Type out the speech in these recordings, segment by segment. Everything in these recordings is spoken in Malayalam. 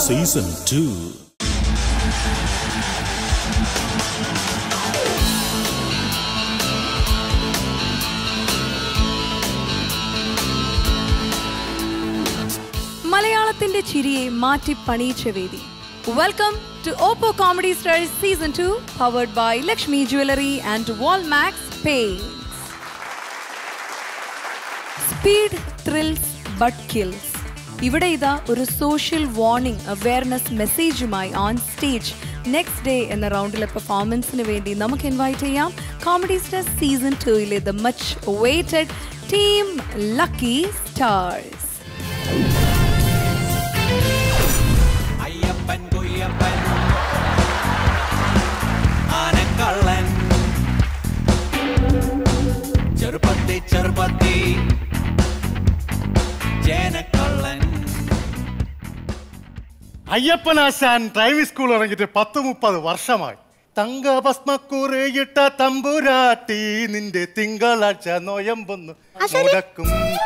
സീസൺ ടു മലയാളത്തിന്റെ ചിരിയെ മാറ്റി പണിയിച്ച വേദി welcome to Oppo comedy stars season two powered by Lakshmi jewellery and Walmax paints speed thrills but kills ഇവിടെ ഇതാ ഒരു സോഷ്യൽ വാർണിംഗ് അവയർനെസ് മെസ്സേജുമായി ഓൺ സ്റ്റേജ് നെക്സ്റ്റ് ഡേ എന്ന റൗണ്ടിലെ പെർഫോമൻസിന് വേണ്ടി നമുക്ക് ഇൻവൈറ്റ് ചെയ്യാം കോമഡി സ്റ്റാർ സീസൺ ടൂയിലെ the much waited team lucky stars Ayyappan Kuyyappan ആനക്കള്ളൻ ചെറുപ്പത്തി ചെറുപ്പത്തി ജേനക്കള്ളൻ അയ്യപ്പനാശാൻ ഡ്രൈവിംഗ് സ്കൂൾ തുടങ്ങിയിട്ട് പത്ത് മുപ്പത് വർഷമായി തങ്കഭസ്മക്കുറിയിട്ട തമ്പുരാട്ടി നിന്റെ തിങ്കളാഴ്ച നോയമ്പൊന്നു മുടക്കും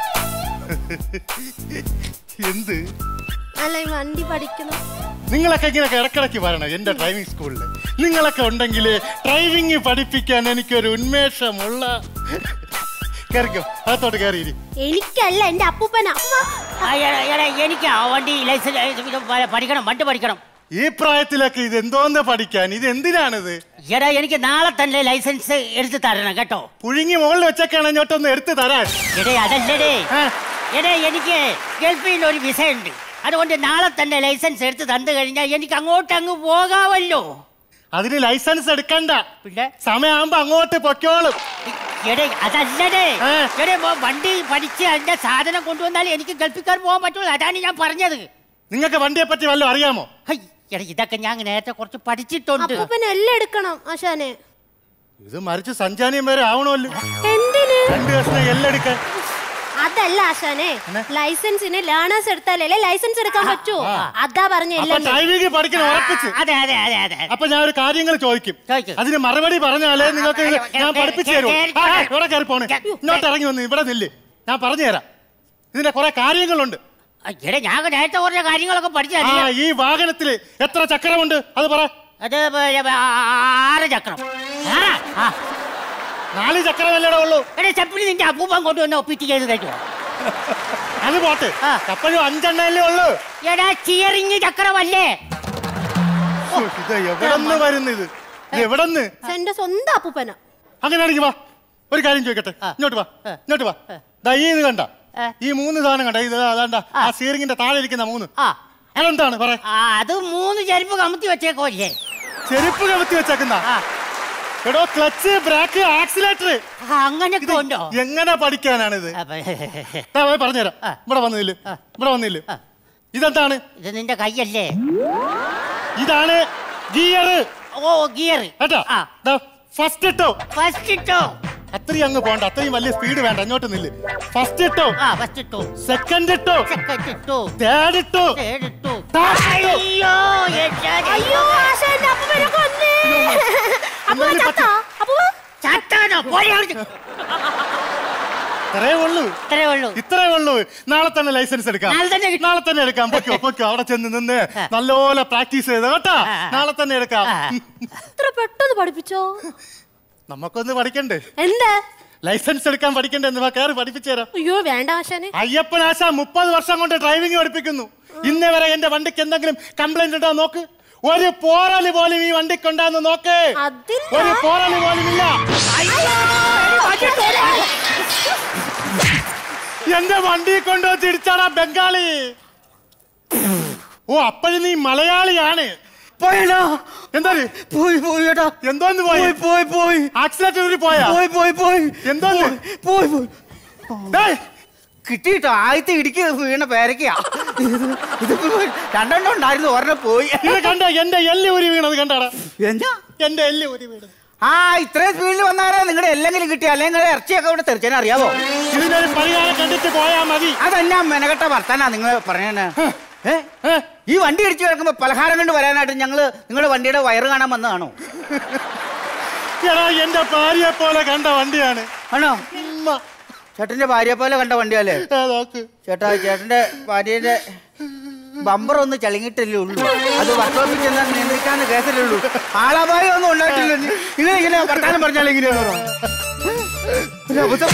എന്ത് അല്ല ഈ വണ്ടി പഠിക്കണം നിങ്ങളൊക്കെ ഇങ്ങനെ ഇടക്കിടക്ക് വരണം എന്റെ ഡ്രൈവിംഗ് സ്കൂളിൽ നിങ്ങളൊക്കെ ഉണ്ടെങ്കിൽ ഡ്രൈവിംഗ് പഠിപ്പിക്കാൻ എനിക്കൊരു ഉന്മേഷമുള്ള കയറിക്കോ അകത്തോട്ട് കയറിയിരി എനിക്കല്ല എന്റെ അപ്പൂപ്പന ആ, എടാ, എടാ, എനിക്ക് ആ വണ്ടി ലൈസൻസ് ഇത് പ- പഠിക്കണം വണ്ടി പഠിക്കണം ഈ പ്രായത്തിലൊക്കെ ഇത് എന്തോന്ന് പഠിക്കാൻ ഇത് എന്തിനാണിത് എടാ എനിക്ക് നാളെ തന്നെ ലൈസൻസ് എടുത്ത് തരണം കേട്ടോ പുഴുങ്ങി മുകളിൽ വെച്ചൊക്കെയാണ് ഇങ്ങോട്ടൊന്ന് എടുത്ത് തരാൻ എടേ അതല്ലടേ ആ. എടേ എനിക്ക് ഗൾഫിൽ നിന്ന് ഒരു വിസ ഉണ്ട് അതുകൊണ്ട് നാളെ തന്നെ ലൈസൻസ് എടുത്ത് തന്നു കഴിഞ്ഞാൽ എനിക്ക് അങ്ങോട്ട് അങ്ങ് പോകാമല്ലോ അതിന് ലൈസൻസ് എടുക്കണ്ട പിന്നെ സമയമാകുമ്പോ അങ്ങോട്ട് പൊക്കോളും എടേ അതല്ലടേ ആ. എടേ മോ- വണ്ടി പഠിച്ച് അതിന്റെ സാധനം കൊണ്ടുവന്നാൽ എനിക്ക് ഗൾഫിക്കാർ പോകാൻ പറ്റുള്ളൂ അതാണ് ഞാൻ പറഞ്ഞത് നിങ്ങൾക്ക് വണ്ടിയെ പറ്റി വല്ലതും അറിയാമോ ഹൈ, എടാ ഇതൊക്കെ ഞാൻ നേരത്തെ കുറച്ച് പഠിച്ചിട്ടുണ്ട് അപ്പൂപ്പന എല്ലാം എടുക്കണം ആശാനെ ഇത് മറിച്ച് സഞ്ചാനിയം വരെ ആവണമല്ലോ എന്തിന് രണ്ട് കഷ്ണം എല്ലെടുക്കാൻ അതല്ല ആശാനെ ലൈസൻസിന് ലേണേഴ്സ് എടുത്താലല്ലേ ലൈസൻസ് എടുക്കാൻ പറ്റൂ അതാ പറഞ്ഞ അപ്പൊ എല്ലാം ഡ്രൈവിംഗ് പഠിക്കണം ഉറപ്പിച്ച് അതെ അതെ അതെ അതെ അപ്പൊ ഞാൻ ഒരു കാര്യങ്ങൾ ചോദിക്കും ചോദിക്ക്. അതിന് മറുപടി പറഞ്ഞാലേ നിങ്ങൾക്ക് ഇത് ഞാൻ കേ- പഠിപ്പിച്ചു കേ- തരൂ കേ- ആ, ആ, ഇവിടെ കയറി പോണേ കേ- ഇങ്ങോട്ട് ഇറങ്ങി വന്ന് ഇവിടെ നില്ല് ഞാൻ പറഞ്ഞു തരാം ഇതിന്റെ കുറെ കാര്യങ്ങളുണ്ട് ആ, എടാ ഞാൻ നേരത്തെ പറഞ്ഞ കാര്യങ്ങളൊക്കെ ആ പഠിച്ചറിയാം ഈ വാഹനത്തില് എത്ര ചക്രമുണ്ട് അത് പറ അത് പ- ആ- ആ- ആറ് ചക്രം ആറാ? ആ. നാല് ചക്രമല്ലേടെ ഉള്ളൂ എടാ ചെപ്പിന് നിന്റെ അപ്പൂപ്പൻ കൊണ്ടുവന്ന് ഒപ്പിറ്റ് ചെയ്ത് തരുമോ അത് പോട്ടെ ആ. അപ്പോഴും അഞ്ചെണ്ണല്ലേ ഉള്ളൂ എടാ ചിയറിങ് ചക്രമല്ലേ ഓ, ഇത് എവിടെന്ന് വരുന്നു ഇത് ഇത് എവിടെന്ന് എന്റെ സ്വന്തം അപ്പൂപ്പന അങ്ങനെയാണെങ്കിൽ വാ ഒരു കാര്യം ചോദിക്കട്ടെ ഇങ്ങോട്ട് വാ ഇങ്ങോട്ട് വാ ദാ ഈ ഇത് കണ്ട ആ. ഈ മൂന്ന് സാധനം കണ്ട ഇത് അതാണ്ട ആ സീറിങ്ങിന്റെ താഴെ ഇരിക്കുന്ന മൂന്ന് ആ അതെന്താണ് പറ ആ, അത് മൂന്ന് ചെരുപ്പ് കമത്തി വെച്ചേക്കോല്ലേ ചെരുപ്പ് കമത്തി വെച്ചേക്കുന്ന ആ എടോ ക്ലച്ച് ബ്രേക്ക് ആക്സിലേറ്റർ ആ, അങ്ങനൊക്കെ ഉണ്ടോ എങ്ങനെ പഠിക്കാനാണിത് അപ്പൊ, ദാ, പോയി പറഞ്ഞുതരാം ആ. ഇവിടെ വന്നില്ല ആ. ഇവിടെ വന്നില്ല ആ. ഇതെന്താണ് ഇത് നിന്റെ കൈയല്ലേ ഇതാണ് ഗിയർ ഓ ഗിയർ കേട്ടോ ആ ഫസ്റ്റ് ഇട്ടോ ഫസ്റ്റ് ഇട്ടോ അത്രയും അങ്ങ് പോണ്ട അത്രയും വലിയ സ്പീഡ് വേണ്ട അങ്ങോട്ട് നില്ല് ഫസ്റ്റ് ഇട്ടോ ആ ഫസ്റ്റ് ഇട്ടോ സെക്കൻഡ് ഇട്ടോ സെക്കൻഡ് ഇട്ടോ തേർഡ് ഇട്ടോ തേർഡ് ഇട്ടോ Third ഇട്ടോ. അയ്യോ എന്റെ അയ്യോ ആശാ എന്റെ അപ്പൂപ്പനെ കൊന്നേ അപ്പൂപ്പൻ എന്നാലും ചത്താ അപ്പൂപ്പ ചത്താനോ പോയി അവിടുന്ന്. ഇത്രേ ഉള്ളൂ ഇത്രേ ഉള്ളൂ ഇത്രേ ഉള്ളൂ നാളെ തന്നെ ലൈസൻസ് എടുക്കാം നാളെ തന്നെ കിട്ടും. നാളെ തന്നെ എടുക്കാം പൊക്കോ പൊക്കോ അവിടെ ചെന്ന് നിന്ന് നല്ലപോലെ പ്രാക്ടീസ് ചെയ്ത് കേട്ടാ ആ, ആ. നാളെ തന്നെ എടുക്കാം ആ. ഇത്ര പെട്ടെന്ന് പഠിപ്പിച്ചോ നമുക്കൊന്ന് പഠിക്കണ്ടേ എന്താ ലൈസൻസ് എടുക്കാൻ പഠിക്കണ്ടേ എന്ന് വാ, കയറി പഠിപ്പിച്ചു തരാം അയ്യോ വേണ്ട ആശാനെ അയ്യപ്പനാശ മുപ്പത് വർഷം കൊണ്ട് ഡ്രൈവിംഗ് പഠിപ്പിക്കുന്നു ഇന്നേ വരെ എന്റെ വണ്ടിക്ക് എന്തെങ്കിലും കംപ്ലൈന്റ് ഉണ്ടോ നോക്ക് ഒരു പോറല് പോലും ഈ വണ്ടിക്കുണ്ടാന്ന് നോക്ക് അതില്ല. ഒരു പോറല് പോലും ഇല്ല എന്റെ വണ്ടി കൊണ്ടുവച്ച് ഇടിച്ചാടാ ബംഗാളി ഓ അപ്പോഴും നീ മലയാളിയാണ് പോയടാ എന്താണ് പോയി പോയി ഏട്ടാ എന്തോന്ന് പോയി പോയി പോയി പോയി ആക്സിഡന്റ് ഊരി പോയാ പോയി പോയി പോയി എന്തോന്ന്? പോയി പോയി ഡേയ്, കിട്ടിയിട്ടോ ആദ്യത്തെ ഇടിക്ക് വീണ പേരക്കയാ ഇത് ഇതിപ്പോ രണ്ടെണ്ണം ഉണ്ടായിരുന്നു ഒരെണ്ണം പോയി ഇത് കണ്ട എന്റെ എല്ല് ഊരി വീണത് കണ്ടാടാ എന്താ എന്റെ എല്ല് ഊരി വീണത് ആ ഇത്രയും സ്പീഡിൽ വന്നാലേ നിങ്ങളുടെ എല്ലെങ്കിലും കിട്ടി അല്ലെങ്കിൽ നിങ്ങളുടെ ഇറച്ചിയൊക്കെ ഇവിടെ തെറിച്ചാൻ അറിയാവോ ഇതിനൊരു പരിഹാരം കണ്ടിട്ട് പോയാ മതി അതെന്നാ മെനകെട്ട വർത്താനാ നിങ്ങൾ പറഞ്ഞേ ഏ ഏ? ഈ വണ്ടി ഇടിച്ചു കിടക്കുമ്പോ പലഹാരം കൊണ്ട് വരാനായിട്ട് ഞങ്ങള് നിങ്ങളുടെ വണ്ടിയുടെ വയറ് കാണാൻ വന്നതാണോ എടാ എന്റെ ഭാര്യയെ പോലെ കണ്ട വണ്ടിയാണ് ആണോ ഉമ്മ. ചേട്ടന്റെ ഭാര്യയെ പോലെ കണ്ട വണ്ടിയല്ലേ ഏ, നോക്ക് ചേട്ടാ ചേട്ടന്റെ ഭാര്യയുടെ ബമ്പർ ഒന്ന് ചളിങ്ങിട്ടല്ലേ ഉള്ളൂ അത് വർക്ക്ഷോപ്പിൽ ചെന്നാൽ നിയന്ത്രിക്കാന്ന് കേസല്ലേ ഉള്ളൂ ആളാപായം ഒന്നും ഉണ്ടായിട്ടില്ല നിങ്ങൾ ഇങ്ങനെ വർത്താനം പറഞ്ഞാൽ എങ്ങനെയാന്ന് പറ ഒരു അബദ്ധം.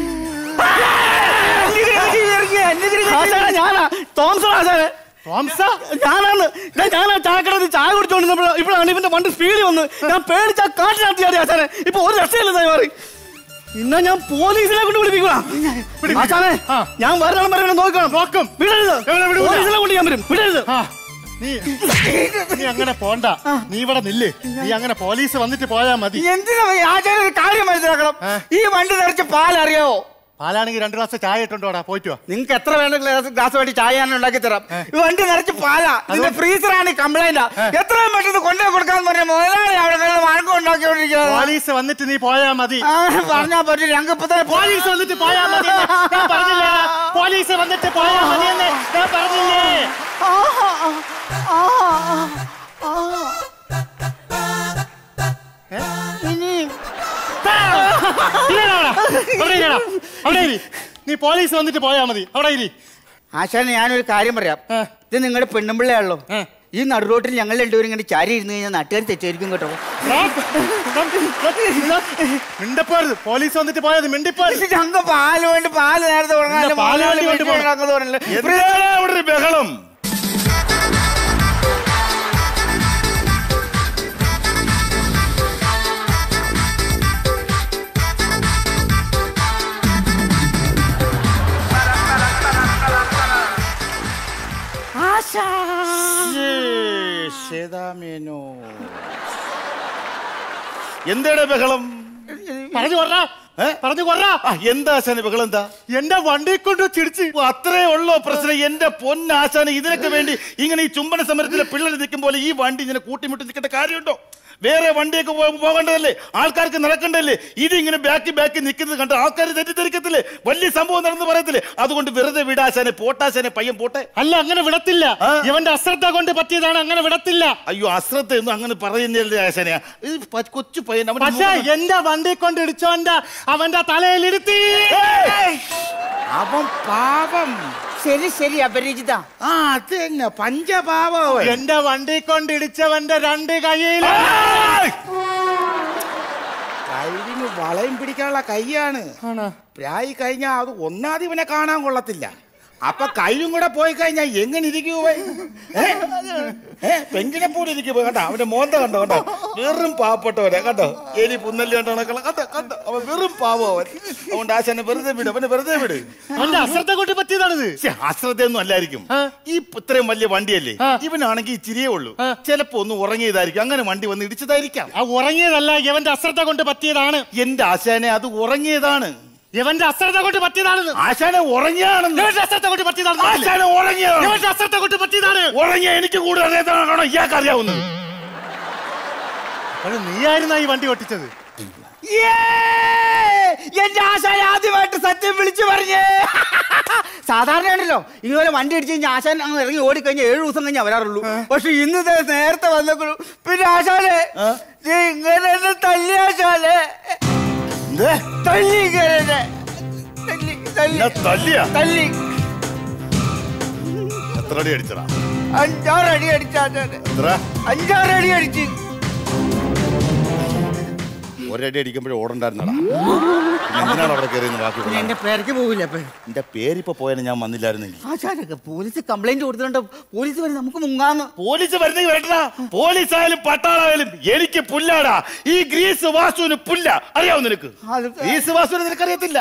ആശാനെ ഞാനാ തോമസ് ആശാനെ തോംസ ഞാനാണ് ഞാൻ ഞാനാ ചായക്കടയിൽ ചായ കുടിച്ചോണ്ടിരുന്നപ്പോൾ ഇപ്പോഴാണ് ഇവന്റെ വണ്ടി സ്പീഡിൽ വന്ന് ഞാൻ പേടിച്ച കാട്ടിനകത്ത് ചാടി ആശാനെ ഇപ്പൊ ഒരു രക്ഷയില്ലെന്നായി മാറി ഇന്ന ഞാൻ പോലീസിനെ കൊണ്ട് വിളിപ്പിക്കണം ആശാനെ ആ. ഞാൻ വരണം വരെ നോക്കണം നോക്കും. വിടരുത് എവിടെ വിടൂല? പോലീസിനെ കൊണ്ട് ഞാൻ വരും വിടരുത് ആ, നീ നീ അങ്ങനെ പോണ്ട നീ ഇവിടെ നില്ല് നീ അങ്ങനെ പോലീസ് വന്നിട്ട് പോയാ മതി എന്തിനാ ഈ ആചാര്യ ഒരു കാര്യം മനസ്സിലാക്കണം ഏ? ഈ വണ്ടി നിറച്ച് പാലറിയാവോ പാലാണെങ്കിൽ രണ്ടു ഗ്ലാസ് ചായ ഇട്ടുണ്ടോടാ പോയിട്ട് വാ നിങ്ങൾക്ക് എത്ര വേണ്ട ഗ്ലാസ് ഗ്ലാസ് വേണ്ടി ചായ ഞാൻ ഉണ്ടാക്കി തരാം ഈ വണ്ടി നിറച്ച് പാലാ ഇതിന്റെ ഫ്രീസറാണ് കംപ്ലൈന്റ് എത്രയും പെട്ടെന്ന് കൊണ്ടുപോയി കൊടുക്കാന്ന് പറഞ്ഞ മുതലാളി അവിടെ കിടന്ന് വഴക്കം ഉണ്ടാക്കിക്കൊണ്ടിരിക്കുന്നത് പോലീസ് വന്നിട്ട് നീ പോയാ മതി ആ, പറഞ്ഞാ പറ്റില്ല ഞങ്ങൾക്ക് ഇപ്പൊ തന്നെ പോലീസ് വന്നിട്ട് പോയാ മതി എന്ന് ഞാൻ പറഞ്ഞില്ലേ പോലീസ് വന്നിട്ട് പോയാ മതി എന്ന് ഞാൻ പറഞ്ഞില്ലേ ഇരിയെടാ അവിടെ. അവിടെ ഇരിയെടാ. അവിടെ ഇരി. നീ പോലീസ് വന്നിട്ട് പോയാ മതി അവിടെ ഇരി ആശാനെ ഞാനൊരു കാര്യം പറയാം ആ. ഇത് നിങ്ങളുടെ പെണ്ണുമ്പിള്ളയാണല്ലോ ആ. ഈ നടുറോട്ടിൽ ഞങ്ങൾ രണ്ടുപേരും ഇങ്ങനെ ചാരി ഇരുന്ന് കഴിഞ്ഞാൽ നാട്ടുകാർ തെറ്റായിരിക്കും കേട്ടോ മിണ്ടപ്പോരുത് പോലീസ് വന്നിട്ട് പോയത് മിണ്ടിപ്പോരുത് ഞങ്ങൾ പാല് വേണ്ടി പാല് നേരത്തെ തുടങ്ങാൻ ഇല്ല, പാല് വേണ്ടി കൊണ്ട് പോകണം. എന്താണ് അവിടെ ഒരു ബഹളം ശ്വേതാമേനോ എന്താണ് ബഹളം പറഞ്ഞു കൊറ ഏ? പറഞ്ഞു കൊറ ആ, എന്താ ആശാന് ബഹളം എന്താ എന്റെ വണ്ടി കൊണ്ട് ചിടിച്ച് ഓ, അത്രേ ഉള്ളോ പ്രശ്നം എന്റെ പൊന്നാശാന് ഇതിനൊക്കെ വേണ്ടി ഇങ്ങനെ ഈ ചുംബന സമരത്തിലെ പിള്ളേർ നിൽക്കും പോലെ ഈ വണ്ടി ഇങ്ങനെ കൂട്ടിമുട്ടി നിൽക്കേണ്ട കാര്യമുണ്ടോ വേറെ വണ്ടിയൊക്കെ പോ- പോകേണ്ടതല്ലേ ആൾക്കാർക്ക് നടക്കണ്ടല്ലേ ഇതിങ്ങനെ ബാക്കി ബാക്കി നിൽക്കുന്നത് കണ്ട് ആൾക്കാർ തെറ്റിദ്ധരിക്കത്തില്ലേ വലിയ സംഭവം നടന്ന് പറയത്തില്ലേ അതുകൊണ്ട് വെറുതെ വിടാശാനെ പോട്ടാശാനെ പയ്യൻ പോട്ടെ അല്ല അങ്ങനെ വിടത്തില്ല ആ. ഇവന്റെ അശ്രദ്ധ കൊണ്ട് പറ്റിയതാണ് അങ്ങനെ വിടത്തില്ല അയ്യോ അശ്രദ്ധ ഒന്നും അങ്ങനെ പറയുന്നില്ലേ ആശാനെ ഇത് പ- കൊച്ചു പയ്യൻ അവന്റെ പക്ഷേ മുഖം- എന്റെ വണ്ടി കൊണ്ട് ഇടിച്ചോന്റെ അവന്റെ തലയിലിരുത്തി അവൻ പാപം ശരി ശരി അപരിചിത ആ അത് തന്നെ പഞ്ചപാപം അവൻ. എന്റെ വണ്ടി കൊണ്ട് ഇടിച്ചവന്റെ രണ്ട് കൈയിൽ കഴിവിന് വളയും പിടിക്കാനുള്ള കൈയാണ് പ്രായി കഴിഞ്ഞാ അത് ഒന്നാതി ഇവനെ കാണാൻ കൊള്ളത്തില്ല അപ്പൊ കൈയും കൂടെ പോയി കഴിഞ്ഞാ എങ്ങനെ ഇരിക്കൂ പെങ്കിനെ പോലെ ഇരിക്കും കണ്ടോ അവന്റെ മോന്ത കണ്ടോ കണ്ടോ വെറും പാവപ്പെട്ടവനെ കണ്ടോ എലി പുന്നല്ലി കണ്ടോ കണ്ടോ കണ്ടോ കണ്ടോ അവൻ വെറും പാവം അവൻ അതുകൊണ്ട് ആശാനെ വെറുതെ വിട് അവനെ വെറുതെ വിട് അവന്റെ അശ്രദ്ധ കൊണ്ട് പറ്റിയതാണിത് ശ്ശെ, അശ്രദ്ധയൊന്നും അല്ലായിരിക്കും ആ. ഈ ഇത്രയും വലിയ വണ്ടിയല്ലേ ആ. ഇവനാണെങ്കിൽ ഇച്ചിരിയേ ഉള്ളൂ ആ. ചിലപ്പോ ഒന്ന് ഉറങ്ങിയതായിരിക്കും അങ്ങനെ വണ്ടി വന്ന് ഇടിച്ചതായിരിക്കാം ആ ഉറങ്ങിയതല്ല ഇവന്റെ അശ്രദ്ധ കൊണ്ട് പറ്റിയതാണ് എന്റെ ആശാനെ അത് ഉറങ്ങിയതാണ് ഇവന്റെ അശ്രദ്ധ കൊണ്ട് പറ്റിയതാണെന്ന് ആശാനെ ഉറങ്ങിയാണെന്ന് ഇവന്റെ അശ്രദ്ധ കൊണ്ട് പറ്റിയതാണ് ആശാനെ ഉറങ്ങിയതാണ് ഇവന്റെ അശ്രദ്ധ കൊണ്ട് പറ്റിയതാണ് ഉറങ്ങിയ എനിക്ക് കൂടുതൽ അറിയാത്തതാണോ ഇയാൾക്ക് അറിയാവുന്നത് അത് നീയായിരുന്ന ഈ വണ്ടി ഒട്ടിച്ചത് എന്റെ ആശാൻ ആദ്യമായിട്ട് സത്യം വിളിച്ചു പറഞ്ഞേ സാധാരണ ആണല്ലോ ഇതുപോലെ വണ്ടി അടിച്ച് കഴിഞ്ഞാൽ ആശാൻ അങ്ങ് ഇറങ്ങി ഓടിക്കഴിഞ്ഞാൽ ഏഴു ദിവസം കഴിഞ്ഞാൽ വരാറുള്ളൂ പക്ഷെ ഇന്ന് ദേ നേരത്തെ വന്നപ്പോഴും പിന്നെ ആശാനെ ദേ ഇങ്ങനെ എന്നെ തല്ലി ആശാനെ തല്ലി ഇങ്ങനെ എന്നെ. തല്ലി തല്ലി എന്നെ തല്ലിയാ? തല്ലി എത്ര അടി അടിച്ചടാ അഞ്ചാറ് അടി അടിച്ച ആശാനെ എത്ര അഞ്ചാറ് അടി അടിച്ച് ഒരടി അടിക്കുമ്പോഴേ ഓടണ്ടായിരുന്നടാ എന്തിനാണ് അവിടെ കയറി ബാക്കി പിന്നെ എന്റെ പേരക്ക് പോവില്ല അപ്പൊ എന്റെ പേരിപ്പോ പോയാലും ഞാൻ വന്നില്ലായിരുന്നെങ്കിൽ ആശാനൊക്കെ പോലീസ് കംപ്ലൈന്റ് കൊടുത്തിട്ടുണ്ട് പോലീസ് വരും നമുക്ക് മുങ്ങാന്ന് പോലീസ് വരുന്നെങ്കിൽ വരട്ടാ പോലീസ് ആയാലും പട്ടാളായാലും എനിക്ക് പുല്ലാടാ ഈ ഗ്രീസ് വാസുവിന് പുല്ല അറിയാവോ നിനക്ക് അത് ഗ്രീസ് വാസുവിനെ നിനക്ക് അറിയത്തില്ല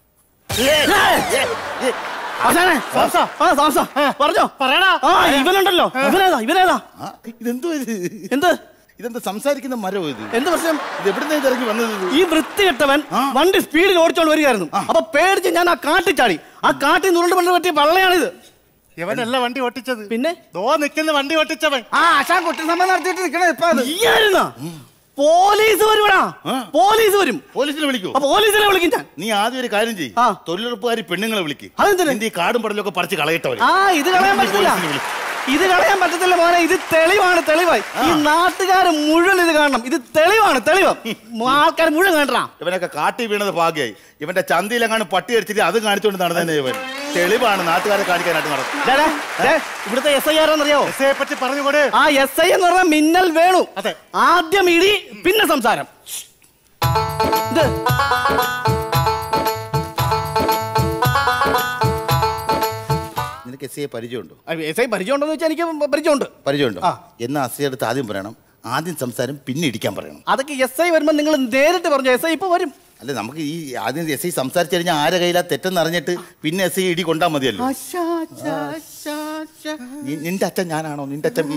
ആശാനെ സാംസ ആ സാംസ പറഞ്ഞോ പറയടാ ആ ഇവനുണ്ടല്ലോ ഇവനേതാ ഇവനേതാ ആ, ഇതെന്തോ ഇത് എന്ത് ഇതെന്താ സംസാരിക്കുന്ന മരോ ഇത് എന്ത് പ്രശ്നം ഇത് എവിടുന്ന് ഇത് ഇറങ്ങി വന്നത് ഇത്? ഈ വൃത്തികെട്ടവൻ വണ്ടി സ്പീഡിൽ ഓടിച്ചോണ്ട് വരികയായിരുന്നു അപ്പൊ പേടിച്ച് ഞാൻ ആ കാട്ടിൽ ചാടി ആ കാട്ടിൽ നുരുണ്ട് പണ്ട് പറ്റിയ വള്ളയാണിത് ഇവനല്ല വണ്ടി ഒട്ടിച്ചത് പിന്നെ ദോ നിൽക്കുന്ന വണ്ടി ഒട്ടിച്ചവൻ ആ ആശാൻ കുറ്റസമ്മതം നടത്തിയിട്ട് നിക്കണേ ഇപ്പൊ അത് നീയായിരുന്നാ? പോലീസ് വരുവാടാ ആ. പോലീസ് വരും പോലീസിനെ വിളിക്കൂ അപ്പൊ പോലീസിനെ വിളിക്കും ഞാൻ നീ ആദ്യം ഒരു കാര്യം ചെയ്യ് ആ. തൊഴിലുറപ്പുകാരി പെണ്ണുങ്ങളെ വിളിക്ക് അതെന്തിന്? നിന്റെ ഈ കാടും പടലൊക്കെ പറിച്ച് കളയട്ടവര് ആ ഇത് കളയാൻ പറ്റില്ല പോലീസിനെ വിളി. ഇത് കളയാൻ പറ്റത്തില്ല മോനെ ഇത് തെളിവാണ് തെളിവായി ഈ നാട്ടുകാർ മുഴുവൻ ഇത് കാണണം ഇത് തെളിവാണ് തെളിവ് ആൾക്കാർ മുഴുവൻ കാണണം ഇവനൊക്കെ കാട്ടി വീണത് ഭാഗ്യമായി ഇവന്റെ ചന്തയിലെങ്ങാണ് പട്ടി അടിച്ചിട്ട് അത് കാണിച്ചുകൊണ്ട് നടന്നതന്നെ ഇവൻ തെളിവാണ് നാട്ടുകാരെ കാണിക്കാനായിട്ട് നടന്നത് ഡേ, ഡേ, ഡേ, ഇവിടുത്തെ എസ് ഐ ആരാന്നറിയോ എസ് ഐയെ പറ്റി പറഞ്ഞുകൂടെ ആ എസ് ഐ എന്ന് പറഞ്ഞ മിന്നൽ വേണു അതെ. ആദ്യം ഇടി പിന്നെ സംസാരം ഇത് നിനക്ക് എസ് ഐയെ പരിചയമുണ്ടോ എസ് ഐ പരിചയമുണ്ടോന്ന് വെച്ചാൽ എനിക്ക് പരിചയമുണ്ട് പരിചയമുണ്ടോ ആ. എന്നാ അസി അടുത്ത് ആദ്യം പറയണം ആദ്യം സംസാരം പിന്നെ ഇടിക്കാൻ പറയണം അതൊക്കെ എസ് ഐ വരുമ്പോൾ നിങ്ങൾ നേരിട്ട് പറഞ്ഞു എസ് ഐ ഇപ്പൊ വരും അല്ല നമുക്ക് ഈ ആദ്യം എസ് ഐ സംസാരിച്ചു കഴിഞ്ഞാൽ ആരെ കയ്യിലാ തെറ്റെന്ന് അറിഞ്ഞിട്ട് പിന്നെ എസ് ഐ ഇടി കൊണ്ടാ മതിയല്ലോ നി- നിന്റെ അച്ഛൻ ഞാനാണോ നിന്റെ അച്ഛൻ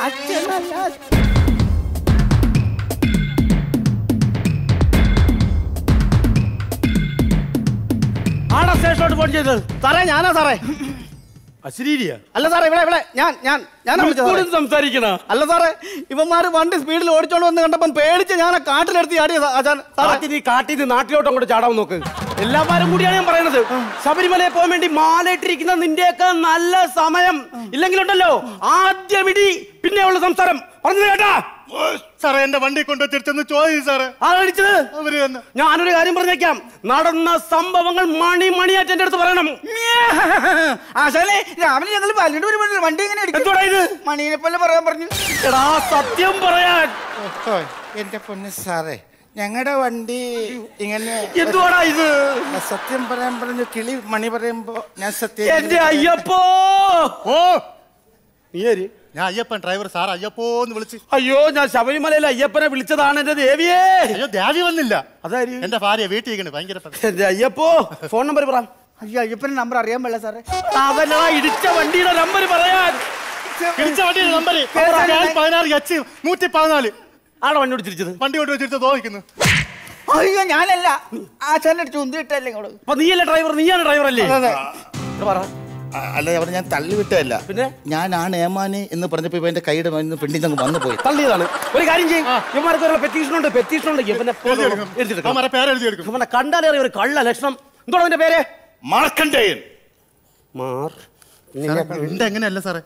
ആടാ സ്റ്റേഷനോട്ട് ഫോൺ ചെയ്തത് സാറേ ഞാനാ സാറേ അശരീരിയ അല്ല സാറേ ഇവിടെ ഇവിടെ ഞാൻ ഞാൻ ഞാനാ വിളിച്ചത് സാറേ. സംസാരിക്കണ അല്ല സാറേ ഇവന്മാര് വണ്ടി സ്പീഡിൽ ഓടിച്ചോണ്ട് വന്ന് കണ്ടപ്പം പേടിച്ച് ഞാൻ ആ കാട്ടിലെടുത്ത് ചാടിയ ആചാൻ സാറേ കാട്ടിന് ഈ കാട്ടിന്ന് നാട്ടിലോട്ട് അങ്ങോട്ട് ചാടാൻ നോക്ക് എല്ലാവരും കൂടിയാണ് ഞാൻ പറയുന്നത് ശബരിമലയിൽ പോകാൻ വേണ്ടി മാലയിട്ടിരിക്കുന്ന നിന്റെയൊക്കെ നല്ല സമയം ഇല്ലെങ്കിലുണ്ടല്ലോ ആദ്യം ഇടി പിന്നെ ഉള്ള സംസാരം പറഞ്ഞു കേട്ടാ സാറേ എന്റെ വണ്ടി കൊണ്ട് തിരിച്ചൊന്ന് ചോദിച്ചു സാറേ ആരടിച്ചത് അവര് തന്നെ ഞാനൊരു കാര്യം പറഞ്ഞേക്കാം നടന്ന സംഭവങ്ങൾ മണി മണിയായിട്ട് എന്റെ അടുത്ത് പറയണം ആശാനെ രാവിലെ ഞങ്ങൾ പലരുടെ ഒരു വണ്ടി എങ്ങനെ എന്തുവാടാ ഇത്? മണീനെ പോലെ പറയാൻ പറഞ്ഞു എടാ സത്യം പറയാൻ എന്റെ പൊന്ന് സാറേ ഞങ്ങളുടെ വണ്ടി ഇങ്ങനെ എന്തുവാടാ ഇത് സത്യം പറയാൻ പറഞ്ഞു കിളി മണി പറയുമ്പോ ഞാൻ സത്യം എന്റെ അയ്യപ്പോ ഓ നീ ആര് ഞാൻ അയ്യപ്പൻ ഡ്രൈവർ സാർ അയ്യപ്പോ എന്ന് വിളിച്ച് അയ്യോ ഞാൻ ശബരിമലയിൽ അയ്യപ്പനെ വിളിച്ചതാണ് എന്റെ ദേവിയേ അയ്യോ ദേവി വന്നില്ല അതാര് എന്റെ ഭാര്യ വീട്ടിൽ ഇരിക്കണ് ഭയങ്കര പ്രശ്നം. എന്റെ അയ്യപ്പോ ഫോൺ നമ്പർ പറ അയ്യോ അയ്യപ്പന്റെ നമ്പർ അറിയാൻ പാടില്ല സാറേ അതല്ലടാ ഇടിച്ച വണ്ടിയുടെ നമ്പർ പറയാൻ ഇടിച്ച വണ്ടിയുടെ നമ്പർ പതിനാറ് എച്ച് നൂറ്റി പതിനാല് ആടെ വണ്ടി ഓടിച്ചിരിച്ചത് വണ്ടി കൊണ്ട് വെച്ചിട്ട് തോന്നിക്കുന്നു അയ്യോ ഞാനല്ല ആശാന്റെ അടുത്ത് ഉന്തി ഇട്ടല്ലേ ഇങ്ങോട്ട് അപ്പൊ നീയല്ലേ ഡ്രൈവർ നീയാണ് ഡ്രൈവർ അല്ലേ അതെ. ഇവിടെ പറ ആ, അല്ല അവിടെ ഞാൻ തള്ളിവിട്ടല്ല പിന്നെ? ഞാനാണ് ഏമാന് എന്ന് പറഞ്ഞപ്പോ ഇവന്റെ കൈയുടെ പെണ്ണിന്ന് അങ്ങ് വന്നു പോയി തള്ളിയതാണ് ഒരു കാര്യം ചെയ്യും ഇവന്മാർക്ക് ഒരു പെറ്റീഷൻ ഉണ്ട് പെറ്റീഷൻ ഉണ്ട് ഇവന്റെ എഴുതിയെടുക്കണം അവന്മാരെ പേര് എഴുതി എടുക്കും ഇവനെ കണ്ടാലേ അറിയാം ഒരു കള്ള ലക്ഷണം എന്താണ് അവന്റെ പേര് മാർക്കണ്ടേയൻ മാർ ഉണ്ട് എങ്ങനെയല്ല സാറേ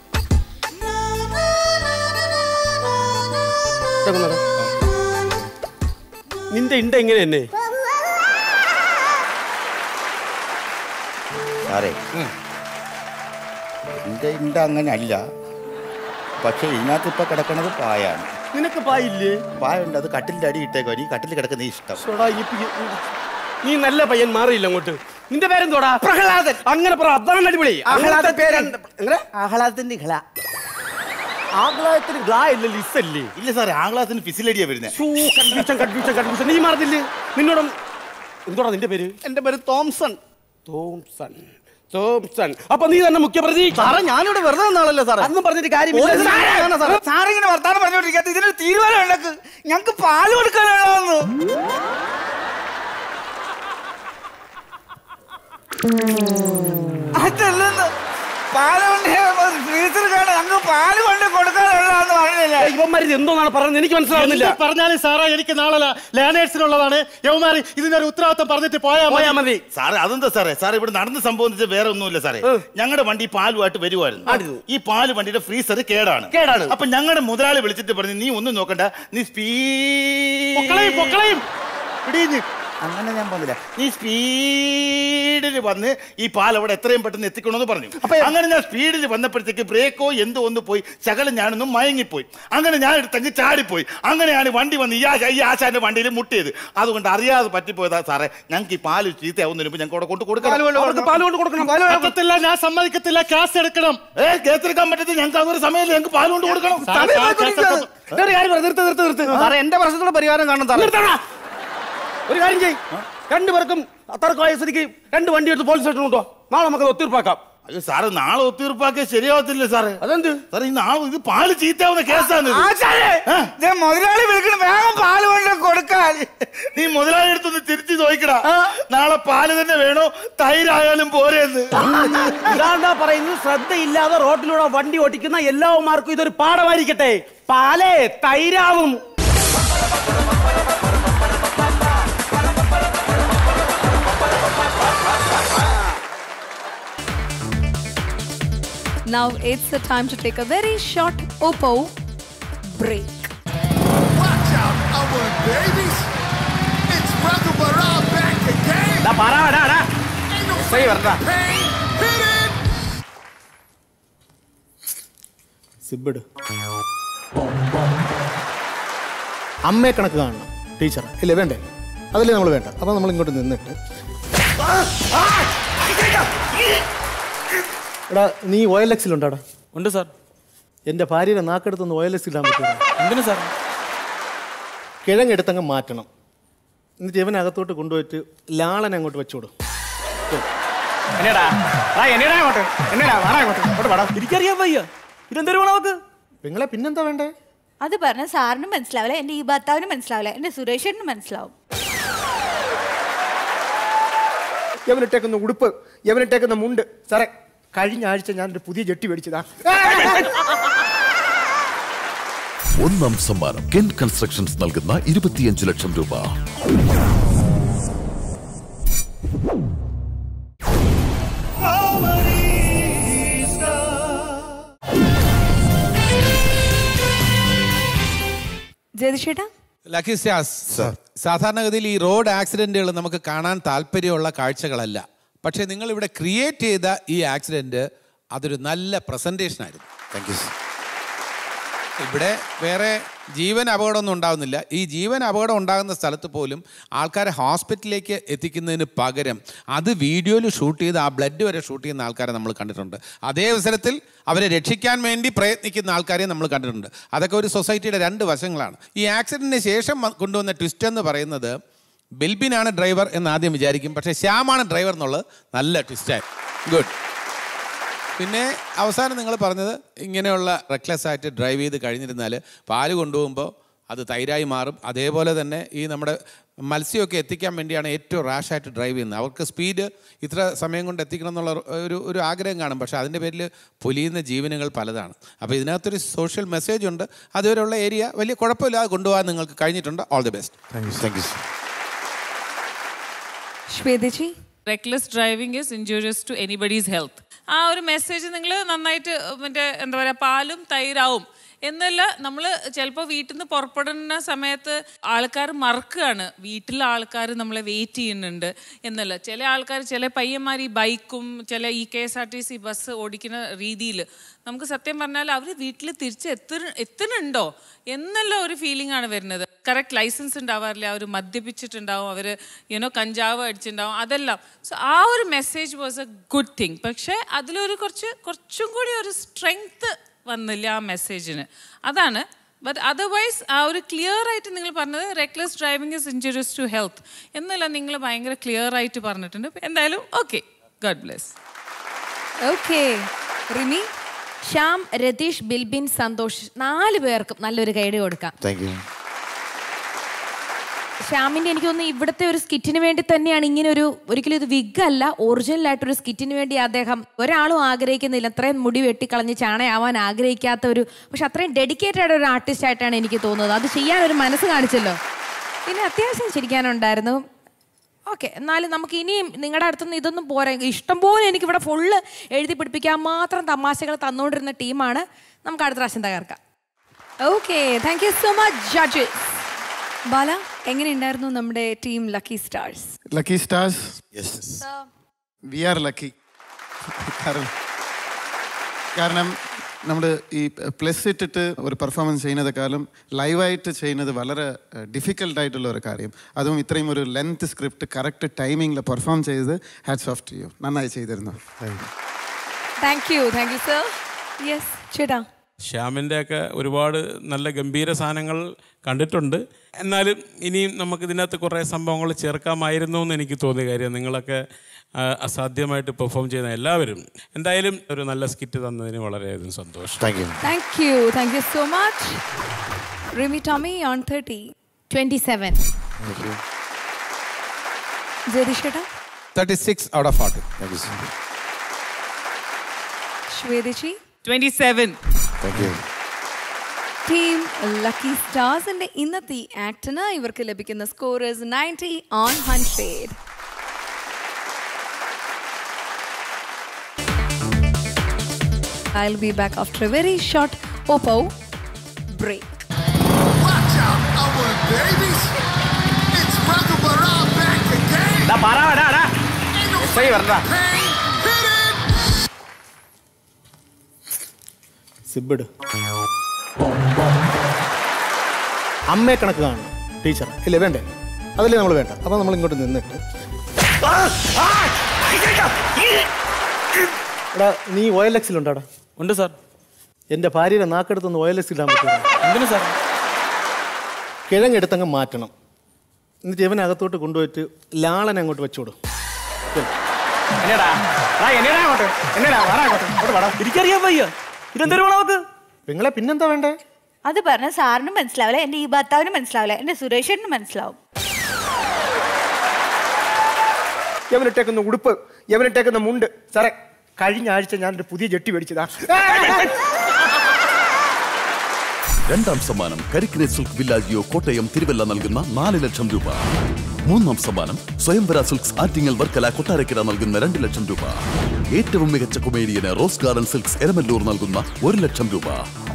ഇതൊക്കെ നിന്റെ ഇണ്ട എങ്ങനെ തന്നെ സാറേ എന്റെ ഇണ്ട അങ്ങനെ അല്ല പക്ഷെ ഇതിനകത്ത് ഇപ്പൊ കിടക്കണത് പായാണ് നിനക്ക് പായില്ലേ പായുണ്ട് അത് കട്ടിലിന്റെ അടി ഇട്ടേക്കോ ഈ കട്ടിൽ കിടക്കുന്ന ഇഷ്ടം സോടാ, ഈ പി- നീ നല്ല പയ്യൻ മാറിയില്ല അങ്ങോട്ട് നിന്റെ പേരെന്തോടാ പ്രഹ്ലാദൻ അങ്ങനെ പറ അതാണ് അടിപൊളി ആഹ്ലാദ പേര് എങ്ങനെ ആഹ്ലാദത്തിന്റെ ഇഹള ആഗ്ലായത്തിന് ഗ്ലാ ഇല്ല ലിസല്ലേ ഇല്ല സാറേ ആംഗ്ലാസിന് ഫിസിലടിയാ വരുന്നത് കൺഫ്യൂഷൻ കൺഫ്യൂഷൻ കൺഫ്യൂഷൻ നീ മാറുന്നില്ലേ നിന്നോടും എന്തോടാ നിന്റെ പേര് എന്റെ പേര് തോംസൺ തോംസൺ തോംസൺ അപ്പൊ നീ തന്നെ മുഖ്യപ്രതി സാറേ ഞാനിവിടെ വെറുതെ നിന്നാളല്ലേ സാറേ അതൊന്നും പറഞ്ഞിട്ട് കാര്യമില്ല പോലീസ് സാറേ സാറിങ്ങനെ വർത്താനം പറഞ്ഞോണ്ടിരിക്കാത്ത ഇതിനൊരു തീരുമാനം ഉണ്ടാക്ക് ഞങ്ങക്ക് പാല് കൊടുക്കാനുള്ളതെന്ന് അതല്ലെന്ന് പാല് കൊണ്ട് ഫ്രീസർ കാണാൻ ഞങ്ങൾക്ക് പാല് കൊണ്ട് കൊടുക്കാനുള്ളതെന്ന് പറഞ്ഞില്ല ഇവന്മാര് എന്തോന്നാണ് പറയുന്നത് എനിക്ക് മനസ്സിലാവുന്നില്ല എന്ത് പറഞ്ഞാലും സാറേ എനിക്ക് നാളെ ലേണേഴ്സിനുള്ളതാണ് യവമാര് ഇതിനൊരു ഉത്തരവാദിത്തം പറഞ്ഞിട്ട് പോയാ പോയാ മതി മതി സാറേ അതെന്താ സാറേ സാറേ ഇവിടെ നടന്ന സംഭവം എന്ന് വെച്ചാൽ വേറെ ഒന്നുമില്ല സാറേ ഞങ്ങളുടെ വണ്ടി പാലുമായിട്ട് വരുമായിരുന്നു ആയിരുന്നു. ഈ പാല് വണ്ടിയുടെ ഫ്രീസർ കേടാണ് കേടാണ്. അപ്പൊ ഞങ്ങളുടെ മുതലാളി വിളിച്ചിട്ട് പറഞ്ഞു നീ ഒന്നും നോക്കണ്ട നീ പൊക്കളയും സ്പീഡ് പൊക്കളയും ഇടിഞ്ഞ് അങ്ങനെ ഞാൻ പറഞ്ഞില്ല നീ സ്പീഡിൽ വന്ന് ഈ പാൽ അവിടെ എത്രയും പെട്ടെന്ന് എത്തിക്കണമെന്ന് പറഞ്ഞു അങ്ങനെ ഞാൻ സ്പീഡിൽ വന്നപ്പോഴത്തേക്ക് ബ്രേക്കോ എന്തോ ഒന്ന് പോയി ശകലം ഞാനൊന്ന് മയങ്ങിപ്പോയി അങ്ങനെ ഞാൻ എടുത്തങ്ങ് ചാടിപ്പോയി അങ്ങനെയാണ് വണ്ടി വന്ന് ഈ ആശ ഈ ആശാന്റെ വണ്ടിയിൽ മുട്ടിയത് അതുകൊണ്ട് അറിയാതെ പറ്റിപ്പോയതാ സാറേ ഞങ്ങൾക്ക് ഈ പാല് ചീത്തയാവുന്നതിന് മുമ്പ് ഞാൻ കൂടെ കൊണ്ട് കൊടുക്കണം അവർക്ക് പാല് കൊണ്ട് കൊടുക്കണം പറ്റത്തില്ല ഞാൻ സമ്മതിക്കത്തില്ല ക്യാഷ് എടുക്കണം ഏ കേസെടുക്കാൻ പറ്റത്തില്ല ഞങ്ങൾക്ക് അതൊരു സമയമില്ല ഞങ്ങൾക്ക് പാല് കൊണ്ട് കൊടുക്കണം സാറേ, സാർ കേസ് എടുക്കും. ദേ ഒരു കാര്യം പറ, നിർത്ത് നിർത്ത് നിർത്ത് സാറേ എന്റെ പ്രശ്നത്തിന് പരിഹാരം കാണണം സാറേ നിർത്തടാ. ഒരു കാര്യം ചെയ് രണ്ടുപേർക്കും തർക്കമായ സ്ഥിതിക്ക് രണ്ട് വണ്ടി എടുത്ത് പോലീസ് സ്റ്റേഷനിൽ കൊണ്ടുവാ നാളെ നമുക്ക് അത് ഒത്തീർപ്പാക്കാം അയ്യോ സാറ് നാളെ ഒത്തീർപ്പാക്കിയ ശരിയാവത്തില്ല സാറേ അതെന്ത് സാറേ ഈ നാളെ ഇത് പാല് ചീത്തയാവുന്ന കേസാണ് ഇത്. ആശാനെ ദേ മുതലാളി വിളിക്കണ വേഗം പാല് കൊണ്ട് കൊടുക്കാൻ നീ മുതലാളി എടുത്തൊന്ന് തിരിച്ചു ചോദിക്കടാ നാളെ പാല് തന്നെ വേണോ തൈരായാലും പോരെന്ന് ഇതാണ്ടാ പറയുന്നത് ശ്രദ്ധയില്ലാതെ റോഡിലൂടെ വണ്ടി ഓടിക്കുന്ന എല്ലാവന്മാർക്കും ഇതൊരു പാഠമായിരിക്കട്ടെ പാലേ തൈരാവും Now it's the time to take a very short Oppo break. Watch out, our babies. It's Brother Barra back again. ഡാ, പറ, ഡാ, ഡാ. Ain't no Say വരട്ടാ. pain. Hit it. സിബിട് അമ്മയെ കണക്ക് കാണണം ടീച്ചർ ഇല്ലേ വേണ്ടേ അതല്ലേ നമ്മൾ വേണ്ട അപ്പൊ നമ്മൾ ഇങ്ങോട്ട് നിന്നിട്ട് എടാ നീ ഒ എൽ എക്സിലുണ്ടാടാ ഉണ്ട് സാർ എൻ്റെ ഭാര്യയുടെ നാക്കെടുത്തൊന്ന് ഒ എൽ എക്സ് ഇടാൻ പറ്റുമോ എന്തിനു സാർ കിഴങ്ങെടുത്തങ്ങ് മാറ്റണം എന്നിട്ട് ഇവനകത്തോട്ട് കൊണ്ടുപോയിട്ട് ലാളനെ അങ്ങോട്ട് വെച്ചോടും എന്നടാ ആ എന്നടാ അങ്ങോട്ട് എന്നടാ വാടാ അങ്ങോട്ട് അങ്ങോട്ട് വാടാ എനിക്കറിയാൻ വയ്യ ഇതെന്തൊരു നമുക്ക് നിങ്ങളെ പിന്നെന്താ വേണ്ടേ അത് പറഞ്ഞ സാറിന് മനസ്സിലാവില്ല എന്റെ ഈ ഭർത്താവിന് മനസ്സിലാവില്ല എന്റെ സുരേഷന് മനസ്സിലാവും യവനിട്ടേക്കുന്ന ഉടുപ്പ് യവനിട്ടേക്കുന്ന മുണ്ട് സാറേ കഴിഞ്ഞ ആഴ്ച ഞാനൊരു പുതിയ ജെട്ടി മേടിച്ചതാ ഒന്നാം സമ്മാനം കെൻ കൺസ്ട്രക്ഷൻസ് നൽകുന്ന ഇരുപത്തിയഞ്ച് ലക്ഷം രൂപ ജയതിഷേട്ടാ ലക്കി സ്റ്റാസ് സാധാരണഗതിയിൽ ഈ റോഡ് ആക്സിഡന്റുകൾ നമുക്ക് കാണാൻ താല്പര്യമുള്ള കാഴ്ചകളല്ല പക്ഷേ നിങ്ങൾ ഇവിടെ ക്രിയേറ്റ് ചെയ്ത ഈ ആക്സിഡന്റ് അതൊരു നല്ല പ്രസന്റേഷൻ ആയിരുന്നു താങ്ക് യു ഇവിടെ വേറെ ജീവൻ അപകടമൊന്നും ഉണ്ടാകുന്നില്ല ഈ ജീവൻ അപകടം ഉണ്ടാകുന്ന സ്ഥലത്ത് പോലും ആൾക്കാരെ ഹോസ്പിറ്റലിലേക്ക് എത്തിക്കുന്നതിന് പകരം അത് വീഡിയോയിൽ ഷൂട്ട് ചെയ്ത് ആ ബ്ലഡ് വരെ ഷൂട്ട് ചെയ്യുന്ന ആൾക്കാരെ നമ്മൾ കണ്ടിട്ടുണ്ട് അതേ അവസരത്തിൽ അവരെ രക്ഷിക്കാൻ വേണ്ടി പ്രയത്നിക്കുന്ന ആൾക്കാരെ നമ്മൾ കണ്ടിട്ടുണ്ട് അതൊക്കെ ഒരു സൊസൈറ്റിയുടെ രണ്ട് വശങ്ങളാണ് ഈ ആക്സിഡൻറ്റിന് ശേഷം വ- കൊണ്ടുവന്ന ട്വിസ്റ്റ് എന്ന് പറയുന്നത് ബിൽബിനാണ് ഡ്രൈവർ എന്ന് ആദ്യം വിചാരിക്കും പക്ഷേ ശ്യാമാണ് ഡ്രൈവർ എന്നുള്ളത് നല്ല ട്വിസ്റ്റായി ഗുഡ് പിന്നെ അവസാനം നിങ്ങൾ പറഞ്ഞത് ഇങ്ങനെയുള്ള റെക്ലെസ് ആയിട്ട് ഡ്രൈവ് ചെയ്ത് കഴിഞ്ഞിരുന്നാൽ പാല് കൊണ്ടുപോകുമ്പോൾ അത് തൈരായി മാറും അതേപോലെ തന്നെ ഈ നമ്മുടെ മത്സ്യമൊക്കെ എത്തിക്കാൻ വേണ്ടിയാണ് ഏറ്റവും റാഷായിട്ട് ഡ്രൈവ് ചെയ്യുന്നത് അവർക്ക് സ്പീഡ് ഇത്ര സമയം കൊണ്ട് എത്തിക്കണം എന്നുള്ള ഒരു ഒരു ആഗ്രഹം കാണും പക്ഷേ അതിൻ്റെ പേരിൽ പൊലിയുന്ന ജീവനുകൾ പലതാണ് അപ്പോൾ ഇതിനകത്തൊരു സോഷ്യൽ മെസ്സേജ് ഉണ്ട് അതുവരെയുള്ള ഏരിയ വലിയ കുഴപ്പമില്ലാതെ കൊണ്ടുപോകാൻ നിങ്ങൾക്ക് കഴിഞ്ഞിട്ടുണ്ട് all the best thank you thank you ശ്വേതജി reckless driving is injurious to anybody's health ആ ഒരു മെസ്സേജ് നിങ്ങൾ നന്നായിട്ട് മറ്റേ എന്താ പറയുക പാലും തൈരാവും എന്നല്ല നമ്മൾ ചിലപ്പോൾ വീട്ടിൽ നിന്ന് പുറപ്പെടുന്ന സമയത്ത് ആൾക്കാർ മറക്കുകയാണ് വീട്ടിലെ ആൾക്കാർ നമ്മളെ വെയിറ്റ് ചെയ്യുന്നുണ്ട് എന്നല്ല ചില ആൾക്കാർ ചില പയ്യന്മാർ ഈ ബൈക്കും ചില ഈ K S R T C bus ഓടിക്കുന്ന രീതിയിൽ നമുക്ക് സത്യം പറഞ്ഞാൽ അവർ വീട്ടിൽ തിരിച്ച് എത്തു എത്തുന്നുണ്ടോ എന്നുള്ള ഒരു ഫീലിംഗ് ആണ് വരുന്നത് കറക്റ്റ് ലൈസൻസ് ഉണ്ടാവാറില്ല അവർ മദ്യപിച്ചിട്ടുണ്ടാവും അവർ യുനോ കഞ്ചാവ് അടിച്ചിട്ടുണ്ടാവും അതെല്ലാം സോ ആ ഒരു message was a good thing പക്ഷേ അതിലൊരു കുറച്ച് കുറച്ചും കൂടി ഒരു സ്ട്രെങ്ത് വന്നില്ല ആ മെസ്സേജിന് അതാണ് ബട്ട് അതർവൈസ് ആ ഒരു ക്ലിയർ ആയിട്ട് നിങ്ങൾ പറഞ്ഞത് reckless driving is injurious to health എന്നല്ല നിങ്ങൾ ഭയങ്കര ക്ലിയർ ആയിട്ട് പറഞ്ഞിട്ടുണ്ട് എന്തായാലും okay god bless okay Rimi Shyam Ratheesh Bilbin Santhosh നാല് പേർക്കും നല്ലൊരു കൈഡ് കൊടുക്കാം താങ്ക് യു ശ്യാമിന്റെ എനിക്ക് തോന്നുന്നു ഇവിടുത്തെ ഒരു സ്കിറ്റിന് വേണ്ടി തന്നെയാണ് ഇങ്ങനെ ഒരു ഒരിക്കലും ഇത് വിഗ് അല്ല ഒറിജിനൽ ആയിട്ടൊരു സ്കിറ്റിന് വേണ്ടി അദ്ദേഹം ഒരാളും ആഗ്രഹിക്കുന്നില്ല അത്രയും മുടി വെട്ടിക്കളഞ്ഞ് ചാണയാവാൻ ആഗ്രഹിക്കാത്ത ഒരു പക്ഷെ അത്രയും ഡെഡിക്കേറ്റഡ് ആയിട്ട് ഒരു ആർട്ടിസ്റ്റ് ആയിട്ടാണ് എനിക്ക് തോന്നുന്നത് അത് ചെയ്യാൻ ഒരു മനസ്സ് കാണിച്ചല്ലോ പിന്നെ അത്യാവശ്യം ചിരിക്കാനുണ്ടായിരുന്നു ഓക്കെ എന്നാലും നമുക്ക് ഇനിയും നിങ്ങളുടെ അടുത്തുനിന്ന് ഇതൊന്നും പോരാ ഇഷ്ടംപോലെ എനിക്ക് ഇവിടെ ഫുള്ള് എഴുതി പിടിപ്പിക്കാൻ മാത്രം തമാശകൾ തന്നുകൊണ്ടിരുന്ന ടീമാണ് നമുക്ക് അടുത്ത പ്രാവശ്യം തകർക്കാം okay thank you so much judges Bala എങ്ങനെയുണ്ടായിരുന്നു നമ്മുടെ team lucky stars lucky stars yes we are lucky കാരണം കാരണം നമ്മൾ ഈ പ്ലസ് ഇട്ടിട്ട് ഒരു പെർഫോമൻസ് ചെയ്യുന്നതെക്കാളും ലൈവായിട്ട് ചെയ്യുന്നത് വളരെ ഡിഫിക്കൽട്ട് ആയിട്ടുള്ള ഒരു കാര്യം അതും ഇത്രയും ഒരു ലെങ്ത് സ്ക്രിപ്റ്റ് കറക്റ്റ് ടൈമിങ്ങിൽ പെർഫോം ചെയ്ത് ഹാറ്റ്സ് ഓഫ് ടു യു നന്നായി ചെയ്തിരുന്നു thank you thank you sir yes ചേട്ടാ ശ്യാമിൻ്റെ ഒക്കെ ഒരുപാട് നല്ല ഗംഭീര സാധനങ്ങൾ കണ്ടിട്ടുണ്ട് എന്നാലും ഇനിയും നമുക്ക് ഇതിനകത്ത് കുറേ സംഭവങ്ങൾ ചേർക്കാമായിരുന്നു എന്ന് എനിക്ക് തോന്നിയ കാര്യം നിങ്ങളൊക്കെ ആ, അസാധ്യമായിട്ട് പെർഫോം ചെയ്യുന്ന എല്ലാവരും എന്തായാലും ഒരു നല്ല സ്കിറ്റ് തന്നതിന് വളരെയധികം സന്തോഷം thank you thank you thank you so much Rimi Tomy on thirty twenty seven thank you Jayatheesh ചേട്ടാ thirty six out of forty thank you ശ്വേതജി twenty seven thank you team lucky സ്റ്റാർസിന്റെ ഇന്നത്തെ ഈ ആക്ടിന് ഇവർക്ക് ലഭിക്കുന്ന scores ninety on hundred I'll be back after a very short Oppo break. Watch out, our babies. It's Raghu Baram back again. സിബിഡ് അമ്മയെ കണക്ക് കാണണം ടീച്ചർ ഇല്ലേ വേണ്ടേ അതല്ലേ നമ്മൾ വേണ്ട അപ്പൊ നമ്മൾ ഇങ്ങോട്ട് നിന്നിട്ട് എടാ നീ ഒ എൽ എക്സിൽ ഉണ്ടോടാ ഉണ്ട് സാർ എൻ്റെ ഭാര്യയുടെ നാക്കെടുത്തൊന്ന് ഒ എൽ എക്സ് ഇടാൻ പറ്റുമോ എന്തിനു സാർ കിഴങ്ങെടുത്തങ്ങ് മാറ്റണം എന്നിട്ട് ഇവനകത്തോട്ട് കൊണ്ടുപോയിട്ട് ലാളനെ അങ്ങോട്ട് വെച്ചോടും എന്നടാ എന്നടാ അങ്ങോട്ട് എന്നടാ വാടാ അങ്ങോട്ട് അങ്ങോട്ട് വാടാ എനിക്കറിയാൻ വയ്യ ഇതെന്തൊരു നമുക്ക് നിങ്ങളെ പിന്നെന്താ വേണ്ടേ അത് പറഞ്ഞ സാറിനും മനസ്സിലാവില്ല എന്റെ ഈ ഭർത്താവിനും മനസ്സിലാവില്ല എന്റെ സുരേഷനും മനസ്സിലാവും യവനിട്ടേക്കുന്ന ഉടുപ്പ് യവനിട്ടേക്കുന്ന മുണ്ട് സാറേ കഴിഞ്ഞ ആഴ്ച ഞാനൊരു പുതിയ ജെട്ടി മേടിച്ചതാ രണ്ടാം സമ്മാനം കരിക്കിനെ സിൽക്ക് വില്ലാജിയോ കോട്ടയം തിരുവല്ല നൽകുന്ന നാല് ലക്ഷം രൂപ മൂന്നാം സമ്മാനം സ്വയംവര സിൽക്സ് ആറ്റിങ്ങൽ വർക്കല കൊട്ടാരക്കര നൽകുന്ന രണ്ട് ലക്ഷം രൂപ ഏറ്റവും മികച്ച കൊമേഡിയന് റോസ് ഗാർഡൻ സിൽക്സ് എരമല്ലൂർ നൽകുന്ന ഒരു ലക്ഷം രൂപ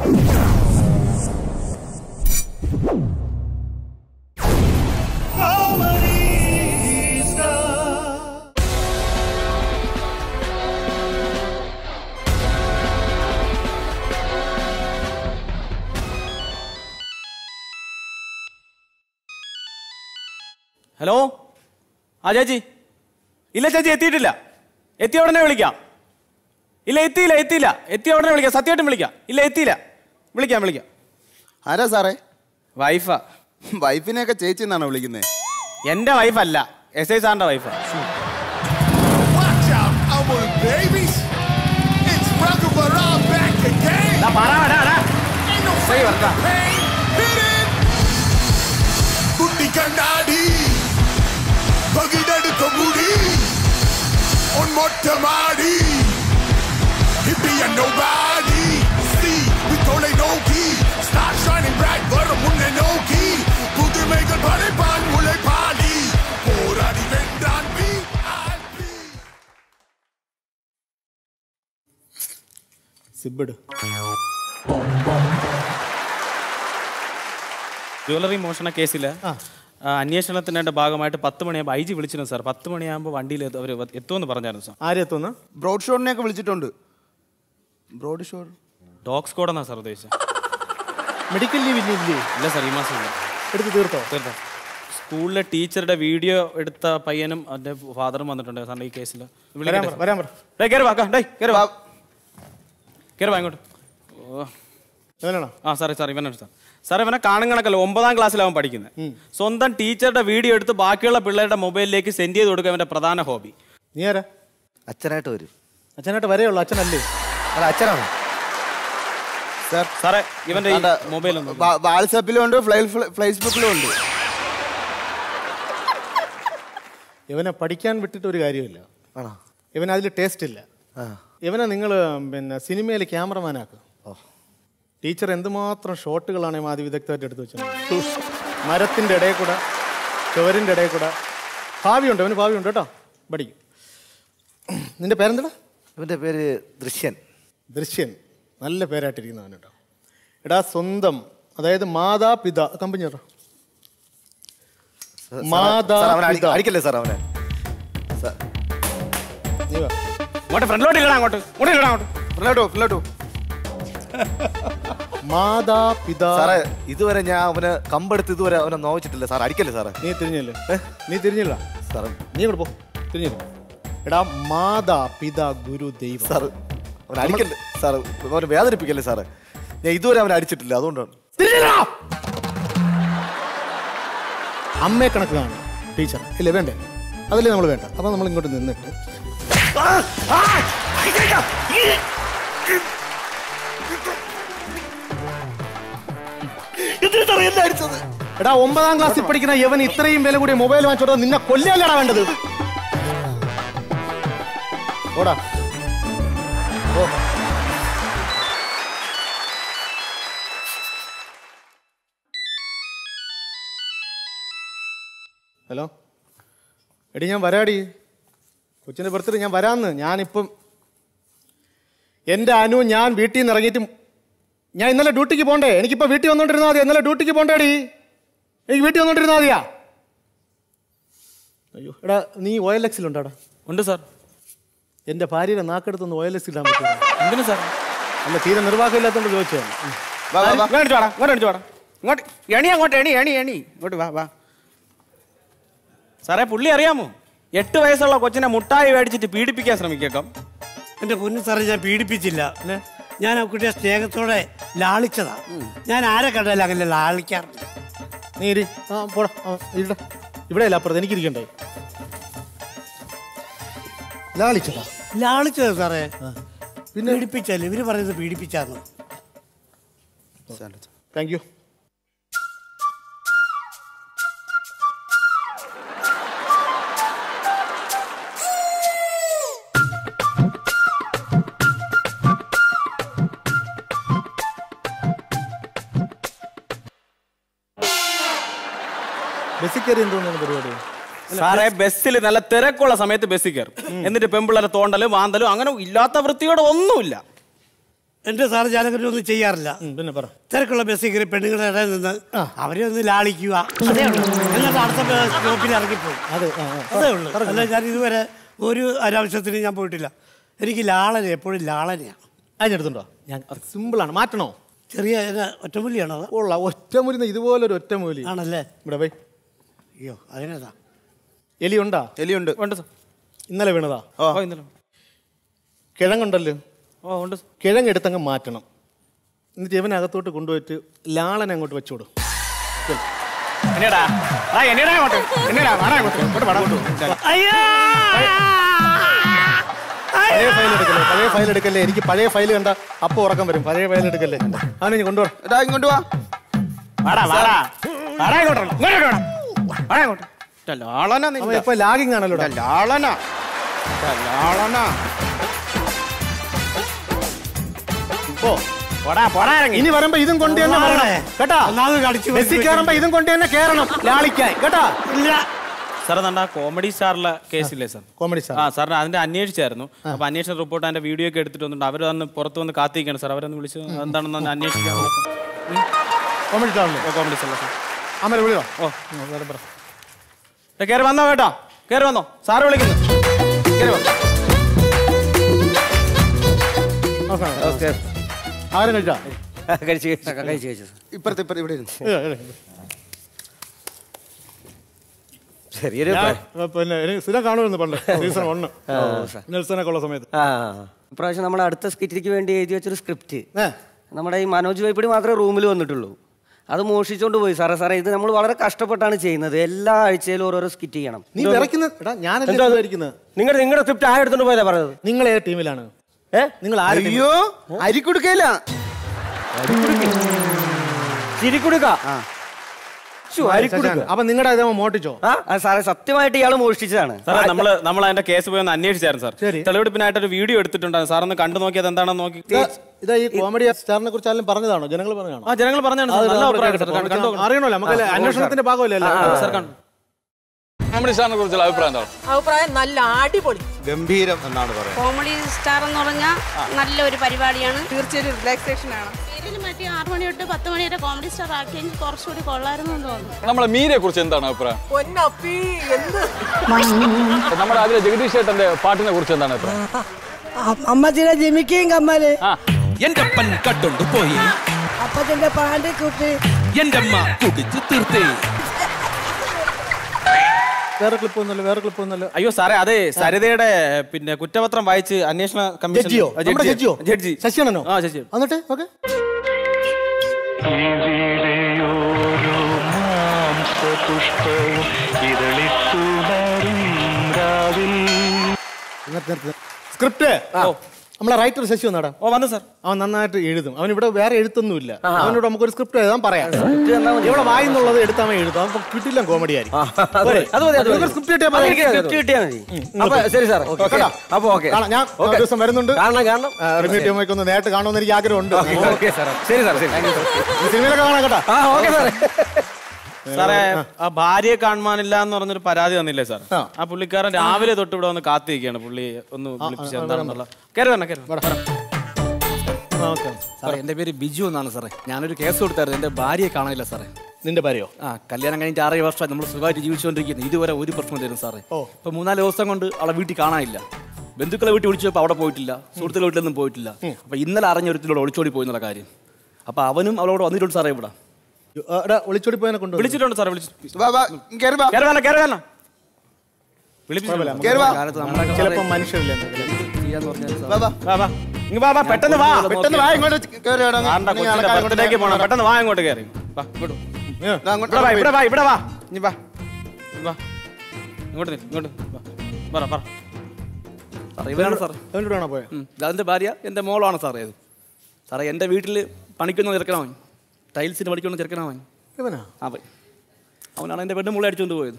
ഹലോ ആ ചേച്ചി ഇല്ല ചേച്ചി എത്തിയിട്ടില്ല എത്തിയ ഉടനെ വിളിക്കാം ഇല്ല എത്തിയില്ല എത്തിയില്ല എത്തിയ ഉടനെ വിളിക്കാം സത്യമായിട്ടും വിളിക്കാം ഇല്ല എത്തിയില്ല വിളിക്കാം വിളിക്കാം ആരാ സാറേ വൈഫാ വൈഫിനെയൊക്കെ ചേച്ചി എന്നാണോ വിളിക്കുന്നത് എന്റെ വൈഫല്ല എസ് ഐ സാറിന്റെ വൈഫാ Watch out, our babies. It's Raghu Baram back again. Ain't no pain. Hit it. കുട്ടി കണ്ണാടി പകിടെടുക്ക മുടി on മൊട്ടമാടി hippie and nobody see we தொலை நோக்கி start shining bright வரும் முன்னே நோக்கி புதுமைகள் படைப்பான் உழைப்பாடி போராடி வென்றான் we സിബിഡ് ജ്വല്ലറി മോഷണ കേസിൽ അന്വേഷണത്തിന്റെ ഭാഗമായിട്ട് പത്ത് മണിയാകുമ്പോൾ ഐ ജി വിളിച്ചിരുന്നു സാർ പത്ത് മണിയാകുമ്പോൾ വണ്ടിയിൽ അവർ എത്തുമെന്ന് പറഞ്ഞായിരുന്നു സാർ ആരെത്തുന്നു ബ്രോഡ് ഷോറിനെയൊക്കെ വിളിച്ചിട്ടുണ്ട് ബ്രോഡ് ഷോർ ഡോഗ് സ്ക്വാഡ് എന്നാ സാർ ഉദ്ദേശിച്ചത് മെഡിക്കൽ ലീവ് ഇല്ലേ ഇല്ലേ ഇല്ല സാർ ഈ മാസം ഇല്ല എടുത്ത് തീർത്തോ തീർത്തോ സ്കൂളിലെ ടീച്ചറുടെ വീഡിയോ എടുത്ത പയ്യനും അവന്റെ ഫാദറും വന്നിട്ടുണ്ട് സാറിന്റെ ഈ കേസിൽ വരാൻ പറ, വരാൻ പറ. കയറി വാ ഡേ കയറി വാ കയറി വാ ഇങ്ങോട്ട് ഓ ഇവനാണോ ആ സാറേ സാർ ഇവനാണ് സാർ സാർ ഇവനെ കാണും കണക്കല്ല ഒമ്പതാം ക്ലാസ്സിലാവും പഠിക്കുന്നത് സ്വന്തം ടീച്ചറുടെ വീഡിയോ എടുത്ത് ബാക്കിയുള്ള പിള്ളേരുടെ മൊബൈലിലേക്ക് സെൻഡ് ചെയ്ത് കൊടുക്കുക അവന്റെ പ്രധാന ഹോബി നീ ആരാ അച്ഛനായിട്ട് വരും അച്ഛനായിട്ട് വരെയുള്ളൂ അച്ഛനല്ലേ അല്ല അച്ഛനാണോ സാർ സാറേ ഇവന്റെ ഈ മൊബൈൽ ഒന്ന് വാട്സാപ്പിലും ഉണ്ട് ഫേസ്ബുക്കിലും ഉണ്ട് ഇവനെ പഠിക്കാൻ വിട്ടിട്ട് ഒരു കാര്യമില്ല ആണോ ഇവന് അതിൽ ടേസ്റ്റ് ഇല്ല ആ ഇവനെ നിങ്ങൾ പിന്നെ സിനിമയിൽ ക്യാമറമാനാക്കും ടീച്ചർ എന്തുമാത്രം ഷോട്ടുകളാണ് ഇവൻ ആദ്യ വിദഗ്ധമായിട്ട് എടുത്തു വെച്ചത് മരത്തിൻ്റെ ഇടയിൽ കൂടെ ചുവരിൻ്റെ ഇടയിൽ കൂടെ ഭാവിയുണ്ട് അവന് ഭാവിയുണ്ട് കേട്ടോ പഠിക്കും നിന്റെ പേരെന്താ ഇവന്റെ പേര് ദൃശ്യൻ ദൃശ്യൻ നല്ല പേരായിട്ടിരിക്കുന്നവൻ കേട്ടോ എടാ സ്വന്തം അതായത് മാതാപിത കമ്പനി കേട്ടോ മാതാ സാർ, അവനെ അടി- പിതാ. അടിക്കല്ലേ സാർ അവനെ സാർ നീ വാ. അങ്ങോട്ട് ഫ്രണ്ടിലോട്ട് ഇടാം അങ്ങോട്ട് ഇങ്ങോട്ട് ഇടാം അങ്ങോട്ട് ഫ്രണ്ടിലോട്ടോ ഫ്രണ്ടിലോട്ടോ മാതാ പിതാ സാറേ ഇതുവരെ ഞാൻ അവന് കമ്പെടുത്ത് ഇതുവരെ അവനെ നോവിച്ചിട്ടില്ല സാർ അടിക്കല്ലേ സാറേ നീ തിരിഞ്ഞല്ലേ നീ തിരിഞ്ഞില്ല സാറേ നീ ഇങ്ങോട്ട് പോ തിരിഞ്ഞില്ല എടാ മാതാ പിതാ ഗുരു ദൈവം സാർ അവനെ അടിക്കല്ലേ സാർ അവനെ വേദനിപ്പിക്കല്ലേ സാറേ ഞാൻ ഇതുവരെ അവനെ അടിച്ചിട്ടില്ല അതുകൊണ്ടാണ് അമ്മയെ കണക്ക് കാണണം ടീച്ചർ ഇല്ലേ വേണ്ടേ അതല്ലേ നമ്മൾ വേണ്ട അപ്പൊ നമ്മൾ ഇങ്ങോട്ട് നിന്നിട്ട് എടാ ഒമ്പതാം ക്ലാസ്സിൽ പഠിക്കുന്ന യവൻ ഇത്രയും വില കൂടി മൊബൈൽ വാങ്ങിച്ചോടാ നിന്നെ കൊല്ലല്ലടാ വേണ്ടത് ഓടാ ഓ ഹലോ എടി ഞാൻ വരാടി കൊച്ചിൻ്റെ ബർത്ത്ഡേ ഞാൻ വരാന്ന് ഞാനിപ്പം എൻ്റെ അനു ഞാൻ വീട്ടിൽ നിന്ന് ഇറങ്ങിയിട്ട് ഞാൻ ഇന്നലെ ഡ്യൂട്ടിക്ക് പോണ്ടേ എനിക്കിപ്പോൾ വീട്ടിൽ വന്നോണ്ടിരുന്നാൽ മതി ഇന്നലെ ഡ്യൂട്ടിക്ക് പോണ്ടേടി എനിക്ക് വീട്ടിൽ വന്നോണ്ടിരുന്നാൽ മതിയാ അയ്യോ എടാ നീ ഒ എൽ എക്സിലുണ്ടാടാ ഉണ്ട് സാർ എൻ്റെ ഭാര്യയുടെ നാക്കെടുത്തൊന്ന് ഒ എൽ എക്സ് ഇടാൻ പറ്റുമോ എന്തിനു സാർ അല്ല തീരെ നിർവാഹമില്ലാത്തതുകൊണ്ട് ചോദിച്ചതാണ് വാ വാ വാ ഇങ്ങോട്ട് വാടാ ഇങ്ങോട്ട് അടിച്ചു വാടാ ഇങ്ങോട്ട് എണി അങ്ങോട്ട് എണി എണി എണി ഇങ്ങോട്ട് വാ വാ സാറേ പുള്ളി അറിയാമോ എട്ട് വയസ്സുള്ള കൊച്ചിനെ മുട്ടായി മേടിച്ചിട്ട് പീഡിപ്പിക്കാൻ ശ്രമിക്കേക്കാം എന്റെ പൊന്നു സാറേ ഞാൻ പീഡിപ്പിച്ചില്ല ഞാൻ ആ കുട്ടിയെ സ്നേഹത്തോടെ ലാളിച്ചതാ ഞാൻ ആരെ കണ്ടാലും അങ്ങനെ ലാളിക്കാറില്ല നീ ഇരി ആ പോടാ ആ, ഇരിടാ ഇവിടെ അല്ല അപ്പുറത്ത് എനിക്കിരിക്കണ്ടേ ലാളിച്ചതാ ലാളിച്ചതാ സാറേ പിന്നെ പീഡിപ്പിച്ചല്ലേ ഇവര് പറയുന്നത് പീഡിപ്പിച്ചാന്ന് താങ്ക് യു ബസ്സിൽ കയറി എന്തോന്നാണ് പരിപാടി സാറേ ബസ്സിൽ നല്ല തിരക്കുള്ള സമയത്ത് ബസ്സിൽ കയറും എന്നിട്ട് പെമ്പിള്ളേരെ തോണ്ടലും വാന്തലും അങ്ങനെ ഇല്ലാത്ത വൃത്തിയോടെ ഒന്നുമില്ല എന്റെ സാറ് ഞാനങ്ങനെ ഒന്നും ചെയ്യാറില്ല പിന്നെ പറ തിരക്കുള്ള ബസ്സിൽ കയറി പെണ്ണുങ്ങളുടെ ഇടയിൽ നിന്ന് അവരെ ഒന്ന് ലാളിക്കുക അതേ ഉള്ളൂ എന്നിട്ട് അടുത്ത ബസ് സ്റ്റോപ്പിൽ ഇറങ്ങിപ്പോയി അതെ അതേ ഉള്ളൂ അല്ല ഞാൻ ഇതുവരെ ഒരു അനാവശ്യത്തിന് ഞാൻ പോയിട്ടില്ല എനിക്ക് ലാളന എപ്പോഴും ലാളനയാണ് അതിനടുത്തുണ്ടോ ഞാൻ സിമ്പിളാണ് മാറ്റണോ ചെറിയ എന്നാ, ഒറ്റമൂലിയാണോ അത് ഉള്ള ഒറ്റമൂലി ഇതുപോലൊരു ഒറ്റമൂലി ആണല്ലേ ഇവിടെ പോയി അയ്യോ അതിനേതാ എലി ഉണ്ടാ എലിയുണ്ട് ഉണ്ട് സാർ ഇന്നലെ വീണതാ ഓ ഇന്നലെ കിഴങ്ങുണ്ടല്ലോ ഓ ഉണ്ട് കിഴങ്ങ് എടുത്തങ്ങ് മാറ്റണം എന്നിട്ട് ഇവനകത്തോട്ട് കൊണ്ടുപോയിട്ട് ലാളനെ അങ്ങോട്ട് വെച്ചോടും എന്നടാ ആ എന്നടാ അങ്ങോട്ട് എന്നടാ വാടാ അങ്ങോട്ട് ഇങ്ങോട്ട് വാടാ പഴയ ഫയൽ എടുക്കല്ലേ പഴയ ഫയൽ എടുക്കല്ലേ എനിക്ക് പഴയ ഫയൽ കണ്ട അപ്പൊ ഉറക്കം വരും പഴയ ഫയൽ എടുക്കല്ലേ അവനെ ഇനി കൊണ്ടുപോകാം ഇങ്ങോട്ട് വാ വാടാ വാടാ വാടാ ഇങ്ങോട്ട് ഇങ്ങോട്ട് വാടാ വാടാ ഇങ്ങോട്ട് ഇതാ ലാളന നിന്റെ. അവൻ ഇപ്പൊ ലാഗിങ് ആണല്ലോ ഇതാ ലാളന ഇതാ ലാളന ഓ പോടാ പോടാ ഇറങ്ങി ഇനി വരുമ്പോ ഇതും കൊണ്ട് തന്നെ വരണം കേട്ടാ ബസ്സിൽ കയറുമ്പോ ഇതും കൊണ്ട് തന്നെ കയറണം ലാളിക്കാൻ കേട്ടാ ഇല്ല സാർ എന്താ കോമഡി സ്റ്റാറിലെ കേസില്ലേ സാർ കോമഡി സ്റ്റാർ ആ സാറിന് അതിന്റെ അന്വേഷിച്ചായിരുന്നു അപ്പൊ അന്വേഷണ റിപ്പോർട്ട് അതിന്റെ വീഡിയോ ഒക്കെ എടുത്തിട്ട് വന്നിട്ട് അവർ വന്ന് പുറത്ത് വന്ന് കാത്തിരിക്കണം സാർ അവരൊന്ന് വിളിച്ച് എന്താണെന്ന് ഒന്ന് അന്വേഷിക്കാൻ കോമഡി സ്റ്റാറിലെ കോമഡി സ്റ്റാറിലെ സാർ അമ്മ വിളിയോ ഓ കയറി വന്നോ കേട്ടോ കയറി വന്നോ സാറ് വിളിക്കുന്നു കയറി വന്നോ ആരും കഴിച്ചാ കഴിച്ചു കഴിച്ചു കഴിച്ചു ഇപ്പുറത്ത് ഇപ്പുറത്ത് ഇവിടെ ഇരുന്നു ചെറിയൊരു ഞാൻ, പിന്നെ എനിക്ക് സ്ഥിരം കാണുമായിരുന്നു പണ്ട് സീസൺ ഒന്ന് ആ, സാർ. നെൽസനൊക്കെ ഉള്ള സമയത്ത് ആ ഇപ്രാവശ്യം നമ്മുടെ അടുത്ത സ്കിറ്റിലേക്ക് വേണ്ടി എഴുതി വെച്ചൊരു സ്ക്രിപ്റ്റ് നമ്മുടെ ഈ മനോജ് വൈപ്പിടി മാത്രമേ റൂമിൽ വന്നിട്ടുള്ളൂ അത് മോഷിച്ചോണ്ട് പോയി സാറേ സാറേ ഇത് നമ്മൾ വളരെ കഷ്ടപ്പെട്ടാണ് ചെയ്യുന്നത് എല്ലാ ആഴ്ചയിലും ഓരോരോ സ്കിറ്റ് ചെയ്യണം നീ വിറയ്ക്കുന്ന എടാ ഞാനല്ലേ എന്താ? വിചാരിക്കുന്നത് നിങ്ങളുടെ നിങ്ങളുടെ സ്ക്രിപ്റ്റ് ആ എടുത്തോണ്ട് പോയതാ പറഞ്ഞത് നിങ്ങൾ ഏത് ടീമിലാണ് ഏ നിങ്ങൾ ആര് അയ്യോ അരിക്കുടുക്കയില്ല ചിരിക്കുടുക്ക ശ്ശോ, അരിക്കുടുക്ക അപ്പൊ നിങ്ങളുടെ ഇതേ മോട്ടിച്ചോ ആ ആ, സാറേ സത്യമായിട്ട് ഇയാൾ മോഷ്ടിച്ചതാണ് സാറേ നമ്മള് നമ്മൾ അതിന്റെ കേസ് പോയി ഒന്ന് അന്വേഷിച്ചായിരുന്നു സാർ തെളിവെടുപ്പിനായിട്ട് ഒരു വീഡിയോ എടുത്തിട്ടുണ്ടായിരുന്നു സാർ ഒന്ന് കണ്ടു നോക്കിയത് എന്താണെന്ന് നോക്കി ഇതാ ഈ കോമഡി സ്റ്റാറിനെ കുറിച്ച് ആരും പറഞ്ഞതാണോ ജനങ്ങൾ പറഞ്ഞതാണോ ആ ജനങ്ങൾ പറഞ്ഞാണ് അത് സാർ. നല്ല നമ്മൾ അഭിപ്രായം കേൾക്കട്ടെ. സാർ. കണ്ടു നോക്കണം. അറിയണമല്ലോ നമുക്ക് ആ, അന്വേഷണത്തിന്റെ ഭാഗമല്ലേ ആ, ആ, സാർ കണ്ടു കോമഡി സ്റ്റാറിനെ കുറിച്ചുള്ള അഭിപ്രായം എന്താണ് അഭിപ്രായം നല്ല അടിപൊളി ഗംഭീരം എന്നാണ് പറയുന്നത് കോമഡി സ്റ്റാർ എന്ന് പറഞ്ഞാൽ നല്ലൊരു പരിപാടിയാണ് തീർച്ചയായും റിലാക്സേഷൻ ആണ് സീരിയൽ മറ്റേ ആറ് മണി തൊട്ട് പത്ത് മണി വരെ കോമഡി സ്റ്റാർ ആക്കിയെങ്കിൽ കുറച്ചുകൂടി കൊള്ളായിരുന്നു എന്ന് തോന്നുന്നു നമ്മളെ മീരയെ കുറിച്ച് എന്താണ് അഭിപ്രായം പൊന്നപ്പി എന്ത് നമ്മുടെ അതിലെ ജഗദീഷ് ചേട്ടന്റെ പാട്ടിനെ കുറിച്ച് എന്താണ് അഭിപ്രായം അമ്മച്ചിയുടെ ജിമിക്കയും കമ്മല് എന്റെ അപ്പൻ കട്ടോണ്ട് പോയി അപ്പച്ചന്റെ പാണ്ടി കുട്ടി എന്റെ അമ്മ കുടിച്ചു തീർത്തേ വേറെ ക്ലിപ്പ് ഒന്നുമല്ല വേറെ ക്ലിപ്പ് ഒന്നുമല്ല അയ്യോ സാറേ അതെ സരിതയുടെ പിന്നെ കുറ്റപത്രം വായിച്ച് അന്വേഷണ കമ്മീഷൻ ജഡ്ജിയോ ആ, നമ്മുടെ ജഡ്ജിയോ ജഡ്ജി ശശിയാണോ ആ ശശി എന്നിട്ട് ഓക്കെ സ്ക്രിപ്റ്റ് നമ്മളെ റൈറ്റർ ശശി വന്നാടാ ഓ വന്നു സാർ അവൻ നന്നായിട്ട് എഴുതും അവൻ ഇവിടെ വേറെ എഴുത്തൊന്നുമില്ല അവനോട് നമുക്കൊരു സ്ക്രിപ്റ്റ് എഴുതാൻ പറയാം Script തന്നാ മതി. ഇവിടെ വായിന്നുള്ളത് എടുത്താൽ അവൻ എഴുതും അപ്പൊ കിട്ടില്ല കോമഡി ആയിരിക്കും അത് മതി, അത് മതി, അത് മതി. സ്ക്രിപ്റ്റ് കിട്ടിയാൽ അത് എനിക്ക് script കിട്ടിയാൽ മതി. അപ്പൊ ശരി സാർ, ഓക്കേ. കേട്ടോ? അപ്പൊ ഓക്കേ. കാണാം. ഞാൻ ഒരു ഓക്കേ. ദിവസം വരുന്നുണ്ട് കാണണം കാണണം റിമീ ടീമൊക്കെ ഒന്ന് നേരിട്ട് കാണുമെന്ന് എനിക്ക് ആഗ്രഹമുണ്ട് ഓക്കെ സാർ ശരി സാർ ശരി ഈ സിനിമയിലൊക്കെ കാണാം കേട്ടോ ആ ഓക്കെ സാറേ സാറേ ആ ഭാര്യയെ കാണുവാനില്ല എന്ന് പറഞ്ഞൊരു പരാതി തന്നില്ലേ സാർ ആ പുള്ളിക്കാരൻ രാവിലെ തൊട്ട് ഇവിടെ വന്ന് കാത്തിരിക്കുകയാണ് പുള്ളി ഒന്ന് വിളിപ്പിച്ച് എന്താണെന്നുള്ള കയറി വരണം കയറി വരണം. സാറേ എന്റെ പേര് ബിജു എന്നാണ് സാറേ ഞാനൊരു കേസ് കൊടുത്തായിരുന്നു എന്റെ ഭാര്യയെ കാണാനില്ല സാറേ നിന്റെ ഭാര്യയോ ആ കല്യാണം കഴിഞ്ഞിട്ട് ആറേ വർഷം നമ്മൾ സുഖമായിട്ട് ജീവിച്ചുകൊണ്ടിരിക്കുന്നത് ഇതുവരെ ഒരു പ്രശ്നം തരും സാറേ ഇപ്പൊ മൂന്നാല് ദിവസം കൊണ്ട് അവളെ വീട്ടിൽ കാണാനില്ല ബന്ധുക്കളെ വീട്ടിൽ വിളിച്ചപ്പോൾ അവിടെ പോയിട്ടില്ല സുഹൃത്തുക്കളെ വീട്ടിലൊന്നും പോയിട്ടില്ല അപ്പൊ ഇന്നലെ അറിഞ്ഞ ഒരുത്തിലൂടെ ഒളിച്ചോടി പോയി എന്നുള്ള കാര്യം അപ്പൊ അവനും അവളോട് വന്നിട്ടുണ്ട് സാറേ ഇവിടെ ഒളിച്ചോടി പോയതിനെ കൊണ്ട് വിളിച്ചിട്ടുണ്ട് സാറേ വിളിച്ചു കേറി വാ. കേറി വേണം, കേറി വേണം. കുഴപ്പമില്ല, നമുക്ക് കേറി വാ. കാലത്ത് നമ്മളൊക്കെ ചിലപ്പം മനുഷ്യരില്ലേ വാ, വാ. വാ, വാ. ഇങ്ങ് വാ, വാ, പെട്ടെന്ന് വാ പെട്ടെന്ന് വാ, ഇങ്ങോട്ട് കേറി വാടാ. ആണ്ടാ, നീ കൊച്ചിന്റെ ആൾക്കാരെ ബർത്ത്ഡേക്ക് പോണം പെട്ടെന്ന് വാ ഇങ്ങോട്ട് കയറി വാ ഇങ്ങോട്ട് ഇവിടെ വാ ഇവിടെ വാ ഇവിടെ വാ ഇനി വാ വാ ഇങ്ങോട്ട് നില്ല്, ഇങ്ങോട്ട് വാ. പറ പറ സാറേ ഇവനാണ് സാർ അവനോടാണോ പോയ അതിൻ്റെ ഭാര്യ എൻ്റെ മോളാണ് സാറേ ഇത് സാറേ എൻ്റെ വീട്ടിൽ പണിക്കുന്ന ചെറുക്കനവൻ ടൈൽസിന് പഠിക്കുന്ന ചെറുക്കനവൻ ഇവനാ അവൻ അവനാണ് എൻ്റെ പെണ്ണ് മുള്ള അടിച്ചുകൊണ്ട് പോയത്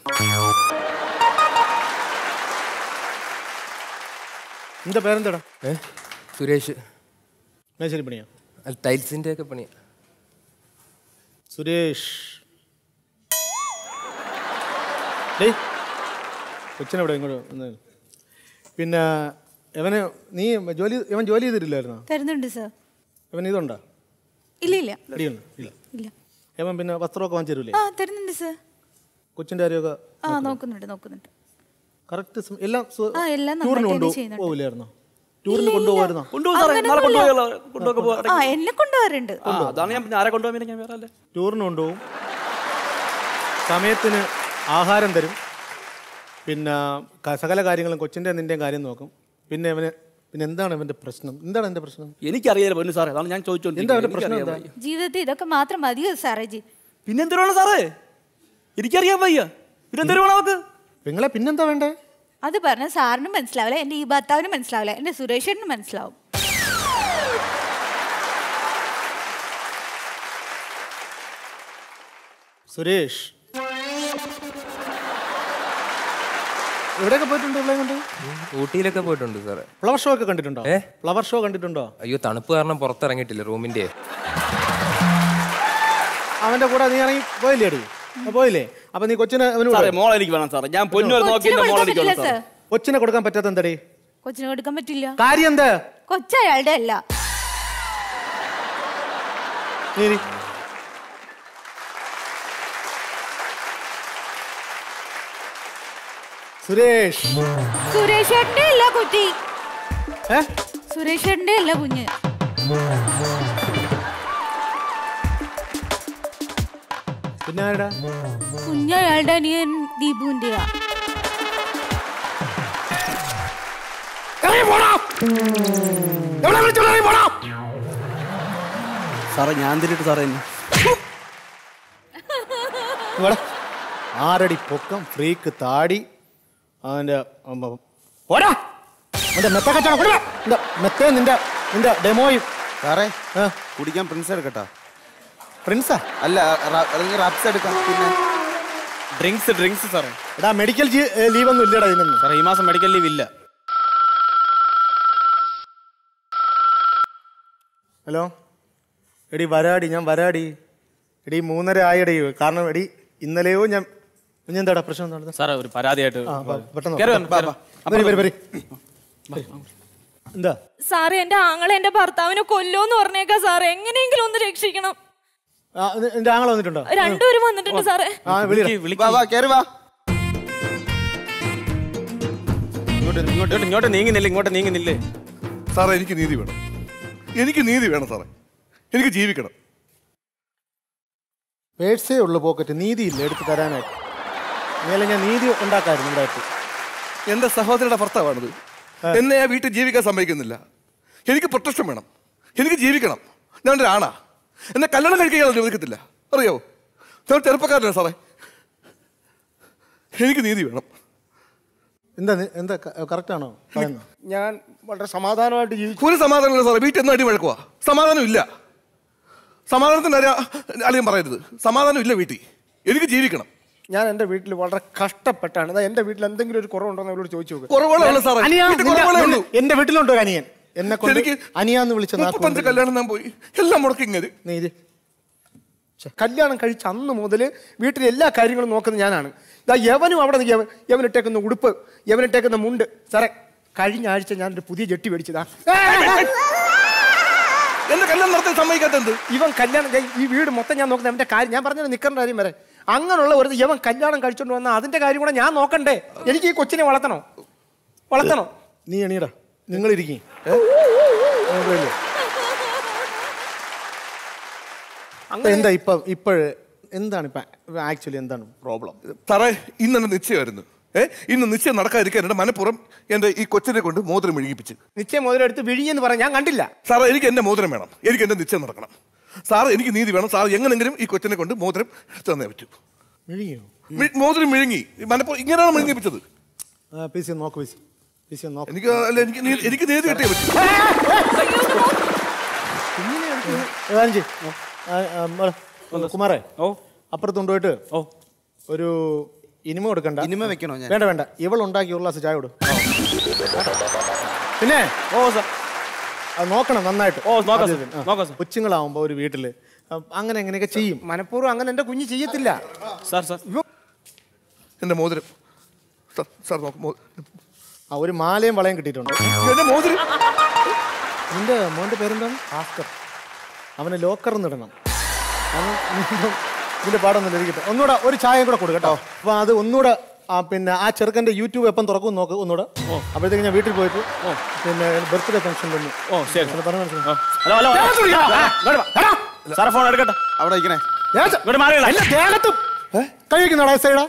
നിന്റെ പേരെന്താടാ സുരേഷ് മേശരി പണിയാ ടൈൽസിന്റെ ഒക്കെ പണിയാ സുരേഷ് ഡേയ് കൊച്ചിനെവിടെ ഇങ്ങോട്ട് വന്ന് പിന്നെ ഇവന് നീ ജോലി ഇവൻ ജോലി ചെയ്തിട്ടില്ലായിരുന്നോ തരുന്നുണ്ട് സർ ഇവൻ ഇതുണ്ടോ ഇല്ല ഇല്ല അടിയുണ്ട് ഇല്ല ഇല്ല ഇവൻ പിന്നെ വസ്ത്രമൊക്കെ വാങ്ങിച്ചു തരൂലേ ആ തരുന്നുണ്ട് സർ കൊച്ചിന്റെ കാര്യമൊക്കെ ആ നോക്കുന്നുണ്ട് നോക്കുന്നുണ്ട് കറക്റ്റ് എല്ലാം സു- ആ, എല്ലാം ടൂറിന് നന്നായിട്ട് കൊണ്ടു തന്നെ ചെയ്യുന്നുണ്ട്. പോകില്ലായിരുന്നോ ടൂറിന് കൊണ്ടുപോകായിരുന്നോ അങ്ങനെയൊന്നുമില്ല. ആ എന്നെ കൊണ്ടുപോകാറുണ്ട് അതാണ് ഞാൻ പിന്നെ ആരെ കൊണ്ടുപോകാൻ വേണ്ടി ഞാൻ വേറെ അല്ലേ ടൂറിന് കൊണ്ടുപോകും സമയത്തിന് ആഹാരം തരും പിന്നെ ക- സകല കാര്യങ്ങളും കൊച്ചിൻ്റെ നിൻ്റെയും കാര്യം നോക്കും പിന്നെ ഇവന് പിന്നെ എന്താണ് ഇവന്റെ പ്രശ്നം എന്താണ് എന്റെ പ്രശ്നം എനിക്കറിയാലോ പൊന്നു സാറേ അതാണ് ഞാൻ എന്താ അവന്റെ പ്രശ്നം ചോദിച്ചോണ്ടിരിക്കുന്നത് എന്താ ജീവിതത്തിൽ ഇതൊക്കെ മാത്രം മതിയോ സാറേ ജി പിന്നെന്തിനാണ് സാറേ എനിക്കറിയാൻ വയ്യ പിന്നെന്തിനു വേണം അവക്ക് നിങ്ങളെ പിന്നെന്താ വേണ്ടേ അത് പറഞ്ഞ സാറിനും മനസ്സിലാവില്ല എന്റെ ഈ ഭർത്താവിനും മനസ്സിലാവില്ല എന്റെ സുരേഷനും മനസ്സിലാവും സുരേഷ് എവിടെയൊക്കെ പോയിട്ടുണ്ട് ഇവളെയും കൊണ്ട് ഊട്ടിയിലൊക്കെ പോയിട്ടുണ്ട് സാറേ ഫ്ലവർ ഷോ ഒക്കെ കണ്ടിട്ടുണ്ടോ ഏ? ഫ്ലവർ ഷോ കണ്ടിട്ടുണ്ടോ അയ്യോ തണുപ്പ് കാരണം പുറത്തിറങ്ങിയിട്ടില്ല റൂമിന്റെ അവന്റെ കൂടെ നീ ഇറങ്ങി പോയില്ലേ അടി ആ, പോയില്ലേ അപ്പൊ നീ കൊച്ചിനെ അവന് സാറേ മോൾ എനിക്ക് വേണം സാറേ ഞാൻ പൊന്നു വരെ നോക്കി കൊച്ചിനെ മോൾ കൊടുക്കാൻ എനിക്ക് വേണം പറ്റില്ല, സാറേ സർ. കൊച്ചിനെ കൊടുക്കാൻ പറ്റാത്ത എന്തടി കൊച്ചിനെ കൊടുക്കാൻ പറ്റില്ല കാര്യം എന്താ കൊച്ചയാളുടെ അല്ല നീ ഇരി. സുരേഷ് സുരേഷേട്ടന്റെ അല്ല കുട്ടി ഏ? സുരേഷേട്ടന്റെ അല്ല കുഞ്ഞ് പിന്നെ ആരടാ കുഞ്ഞയാളുടെ അനിയൻ ദീപുവിന്റെയാ സാറേ ഞാൻ തിരിട്ട് സാറേ എന്നെ ഇവിടെ ആറടി പൊക്കം ഫ്രീക്ക് താടി അവന്റെ അമ്മ- പോടാ അവന്റെ മെത്ത കച്ചവടം കൊടുക്ക. നിന്റെ മെത്തേ നിന്റെ നിന്റെ ഡെമോയും സാറേ കുടിക്കാൻ പ്രിൻസ് എടുക്കട്ടാ പ്രിൻസാ അല്ല റ- അല്ലെങ്കിൽ റബ്സ് എടുക്കാം പിന്നെ ഡ്രിങ്ക്സ് ഡ്രിങ്ക്സ് സാറേ എടാ മെഡിക്കൽ ലീവ് ഒന്നും ഇല്ലടാ ഇതിനൊന്നും സാറേ ഈ മാസം മെഡിക്കൽ ലീവ് ഇല്ല ഹലോ എടി വരാടി ഞാൻ വരാടി എടി മൂന്നര ആയടി കാരണം എടി ഇന്നലെയോ ഞാൻ ഇനി എന്താടാ പ്രശ്നം എന്താണ് സാറേ ഒരു പരാതിയായിട്ട് ആ, വാ, പെട്ടെന്ന് കേറി വാ, വരണം, വാ, കേറി വാ. വരണം. വരി, വരി, വരി. എന്താ സാറേ എന്റെ ആങ്ങളെ എന്റെ ഭർത്താവിനെ കൊല്ലോന്ന് പറഞ്ഞേക്കാ സാറേ എങ്ങനെയെങ്കിലും ഒന്ന് രക്ഷിക്കണം ആ, ഇത് എന്റെ ആങ്ങളെ വന്നിട്ടുണ്ടോ രണ്ടുപേരും വന്നിട്ടുണ്ട് സാറേ ആ വിളിയെടാ. വാ വാ കേറി വാ ഇങ്ങോട്ട് ഇങ്ങോട്ട് ഇങ്ങോട്ട് നീങ്ങുന്നില്ല ഇങ്ങോട്ട് നീങ്ങുന്നില്ലേ സാറേ എനിക്ക് നീതി വേണം എനിക്ക് നീതി വേണം സാറേ എനിക്ക് ജീവിക്കണം പേഴ്സേ ഉള്ളു പോക്കറ്റ് നീതിയില്ല എടുത്ത് തരാനായിട്ട് ഇന്നലെ ഞാൻ നീതി ഉണ്ടാക്കായിരുന്നു ഇവിടെ ആയിട്ട് എന്റെ സഹോദരിയുടെ ഭർത്താവാണിത് എന്നെ ആ വീട്ടിൽ ജീവിക്കാൻ സമ്മതിക്കുന്നില്ല എനിക്ക് പ്രൊട്ടക്ഷൻ വേണം എനിക്ക് ജീവിക്കണം ഞാൻ ഒരു ആണാ എന്നെ കല്യാണം കഴിക്കാൻ അനുവദിക്കത്തില്ല അറിയാവോ ഞാൻ ചെറുപ്പക്കാരനാണ് സാറേ എനിക്ക് നീതി വേണം എന്താ നി- എന്താ കറക്റ്റ് ആണോ പറയുന്നത് ഞാൻ വളരെ സമാധാനമായിട്ട് ജീവിക്കും ഒരു സമാധാനമില്ല സാറേ വീട്ടിൽ എന്ന് അടി വഴക്കുവാ സമാധാനം ഇല്ല സമാധാനത്തിന് അറിയാ അളിയൻ പറയരുത് സമാധാനം ഇല്ല വീട്ടിൽ എനിക്ക് ജീവിക്കണം ഞാൻ എന്റെ വീട്ടിൽ വളരെ കഷ്ടപ്പെട്ടാണ് ഇതാ എന്റെ വീട്ടിൽ എന്തെങ്കിലും ഒരു കുറവുണ്ടോ എന്ന് അവരോട് ചോദിച്ചു നോക്ക്. കുറവുകളേ ഉള്ളൂ സാറേ. അനിയാ, വീട്ടിൽ നിന്റെ- കുറവുകളേ ഉള്ളൂ. എന്റെ വീട്ടിലുണ്ടോ ഒരു അനിയൻ എന്നെ കൊണ്ട് എനിക്ക് അനിയാന്ന് വിളിച്ച മുപ്പത്തഞ്ച് കല്യാണം ഞാൻ പോയി എല്ലാം മുടക്കിങ്ങത് നീതി കല്യാണം കഴിച്ച അന്ന് മുതൽ വീട്ടിലെ എല്ലാ കാര്യങ്ങളും നോക്കുന്നത് ഞാനാണ് ഇതാ യവനും അവിടെ നിന്ന് യവൻ യവനിട്ടേക്കുന്ന ഉടുപ്പ് യവനിട്ടേക്കുന്ന മുണ്ട് സാറേ കഴിഞ്ഞ ആഴ്ച ഞാനൊരു പുതിയ ജെട്ടി മേടിച്ചതാ എന്റെ കല്യാണം നടത്താൻ സമ്മതിക്കാത്ത എന്ത് ഇവൻ കല്യാണം ദേ, ഈ വീട് മൊത്തം ഞാൻ നോക്കുന്നത് എന്റെ കാര്യം ഞാൻ പറഞ്ഞത് നിൽക്കേണ്ട കാര്യം വരെ അങ്ങനെയുള്ള ഒരു ഇവൻ കല്യാണം കഴിച്ചോണ്ട് വന്നാൽ അതിന്റെ കാര്യം കൂടെ ഞാൻ നോക്കണ്ടേ എനിക്ക് ഈ കൊച്ചിനെ വളർത്തണോ വളർത്തണോ നീ എണീടാ നിങ്ങൾ ഇരിക്കും എന്താ ഇപ്പൊ ഇപ്പോഴ് എന്താണ് ഇപ്പൊ ആക്ച്വലി എന്താണ് പ്രോബ്ലം സാറേ ഇന്ന് എന്റെ നിശ്ചയമായിരുന്നു ഏ ഇന്ന് നിശ്ചയം നടക്കാതിരിക്കാൻ എന്റെ മനപ്പുറം എന്റെ ഈ കൊച്ചിനെ കൊണ്ട് മോതിരം മെഴുകിപ്പിച്ച് നിശ്ചയം മുതലെടുത്ത് വിഴിഞ്ഞെന്ന് പറഞ്ഞ ഞാൻ കണ്ടില്ല സാറേ എനിക്ക് എന്റെ മോതിരം വേണം എനിക്ക് എന്റെ നിശ്ചയം നടക്കണം സാറ് എനിക്ക് നീതി വേണം സാർ എങ്ങനെങ്കിലും ഈ കൊച്ചിനെ കൊണ്ട് മോതിരം തന്നേ പറ്റൂ വിഴിയോ മി- മോതിരം മെഴുങ്ങി മനപ്പുറം ഇങ്ങനെയാണ് മെഴുകിപ്പിച്ചത് പി സി നോക്ക് പി സി പി സി നോക്ക് എനിക്ക് അല്ല എനിക്ക് നീ- എനിക്ക് നീതി കിട്ടിയേ പറ്റൂ ഏതാനും ചെയ്യ്. ആ, ആ, മോളെ, ഒന്ന് കുമാറേ ഓ അപ്പുറത്ത് കൊണ്ടുപോയിട്ട് ഓ ഒരു ഇനിമ കൊടുക്കണ്ട ഇനിമ വെക്കണോ ഞാൻ? വേണ്ട വേണ്ട ഇവൾ ഉണ്ടാക്കി ഒരു ഗ്ലാസ് ചായ കൊടു പിന്നെ ഓ സാർ അത് നോക്കണം നന്നായിട്ട് ഓ, നോക്കാം ആദ്യം സാർ. ഇതിന്. ആ. നോക്കാം സാർ. കൊച്ചുങ്ങളാവുമ്പോ ഒരു വീട്ടില് ആ, അങ്ങനെ എങ്ങനെയൊക്കെ ചെയ്യും മനഃപൂർവ്വം അങ്ങനെ എന്റെ കുഞ്ഞ് ചെയ്യത്തില്ല സാർ സാർ എന്റെ മോതിരം സാർ സാർ നോക്ക് മോ- ആ ഒരു മാലയും വളയും കിട്ടിയിട്ടുണ്ട് എന്റെ മോതിരം നിന്റെ മോന്റെ പേരെന്താണ് ഭാസ്കർ അവന് ലോക്കറിൽ നിന്നിടണം അവൻ ഇതിന്റെ പാടൊന്നും ഇരിക്കട്ടെ ഒന്നുകൂടെ ഒരു ചായയും കൂടെ കൊടുക്കട്ടോ അപ്പൊ അത് ഒന്നുകൂടെ ആ പിന്നെ ആ ചെറുക്കന്റെ യൂട്യൂബ് എപ്പം തുറക്കും നോക്ക് ഒന്നുകൂടെ അപ്പോഴത്തേക്ക് ഞാൻ വീട്ടിൽ പോയിട്ട് പിന്നെ ബർത്ത്ഡേ ഫംഗ്ഷൻ വന്നു ഓ ശരി പറഞ്ഞു മനസ്സിലായി ഹലോ ഹലോ സാറെ ഫോൺ എടുക്കട്ടെ അവിടെ ഇരിക്കണേ ഇങ്ങോട്ട് മാറിയല്ല അല്ല ദേഹത്തും കഴിക്കുന്നോടാ സൈഡാ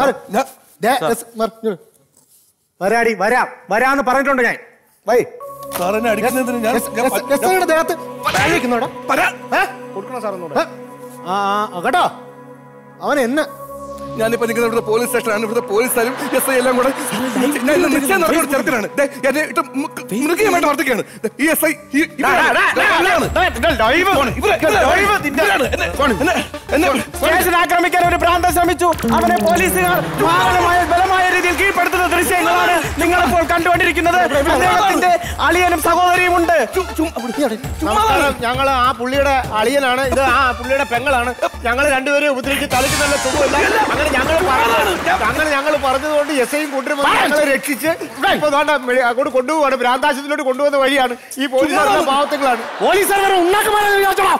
വരാടി വരാം വരാന്ന് പറഞ്ഞിട്ടുണ്ട് ഞാൻ വൈ സാർ എന്നെ അടിക്കുന്നതിന് ഞാൻ ഞാൻ- എസ് ഐയുടെ ദേഹത്ത് കഴിക്കുന്നോടാ വരാം. കൊടുക്കണോ സാറൊന്നൂടെ ആ ആ, കേട്ടോ അവൻ എന്നെ ഞാനിപ്പോ നിൽക്കുന്ന ഇവിടുത്തെ പോലീസ് സ്റ്റേഷനാണ് ഇവിടുത്തെ പോലീസുകാരും എസ് ഐ എല്ലാം കൂടെ ഞാൻ ഇന്ന് നിശ്ചയം നടക്കുന്ന ഒരു ചെറുക്കനാണ് ദേ, എന്നെ ഇട്ട് മൃ- മൃഗീയമായിട്ട് വർദ്ധിക്കുകയാണ് ദേ, ഈ എസ് ഐ ഈ- ഇവരാണ്. ഇവരാണ്. ഇവര്- ഇവര്- ഇവരാണ്. എന്നെ- എന്നെ- എന്നെ- സ്റ്റേഷൻ ആക്രമിക്കാൻ ഒരു ഭ്രാന്തൻ ശ്രമിച്ചു അവനെ പോലീസുകാർ മാരകമായ ബലമായ രീതിയിൽ കീഴ്പ്പെടുത്തുന്ന ദൃശ്യങ്ങളാണ് നിങ്ങളിപ്പോൾ കണ്ടുകൊണ്ടിരിക്കുന്നത് അദ്ദേഹത്തിന്റെ അളിയനും സഹോദരിയും ഉണ്ട് നമസ്കാരം ഞങ്ങൾ ആ പുള്ളിയുടെ അളിയനാണ് ഇത് ആ പുള്ളിയുടെ പെങ്ങളാണ് ഞങ്ങൾ രണ്ടുപേരും ഉപദ്രവിച്ച് തലയ്ക്ക് നല്ല സുഖമില്ല അങ്ങനെ ഞങ്ങൾ പറഞ്ഞു അങ്ങനെ ഞങ്ങൾ പറഞ്ഞതുകൊണ്ട് എസ് ഐയും കൊണ്ടുവരുമ്പോൾ ഞങ്ങളെ രക്ഷിച്ച് ഇപ്പൊ ദാണ്ട മെഴി- അങ്ങോട്ട് കൊണ്ടുപോവാണ് ഭ്രാന്താശുപത്രിയിലോട്ട് കൊണ്ടുവന്ന വഴിയാണ് ഈ പോലീസുകാരുടെ പാവത്തുകളാണ് പോലീസുകാർ ഉണ്ടാക്കുമാറാ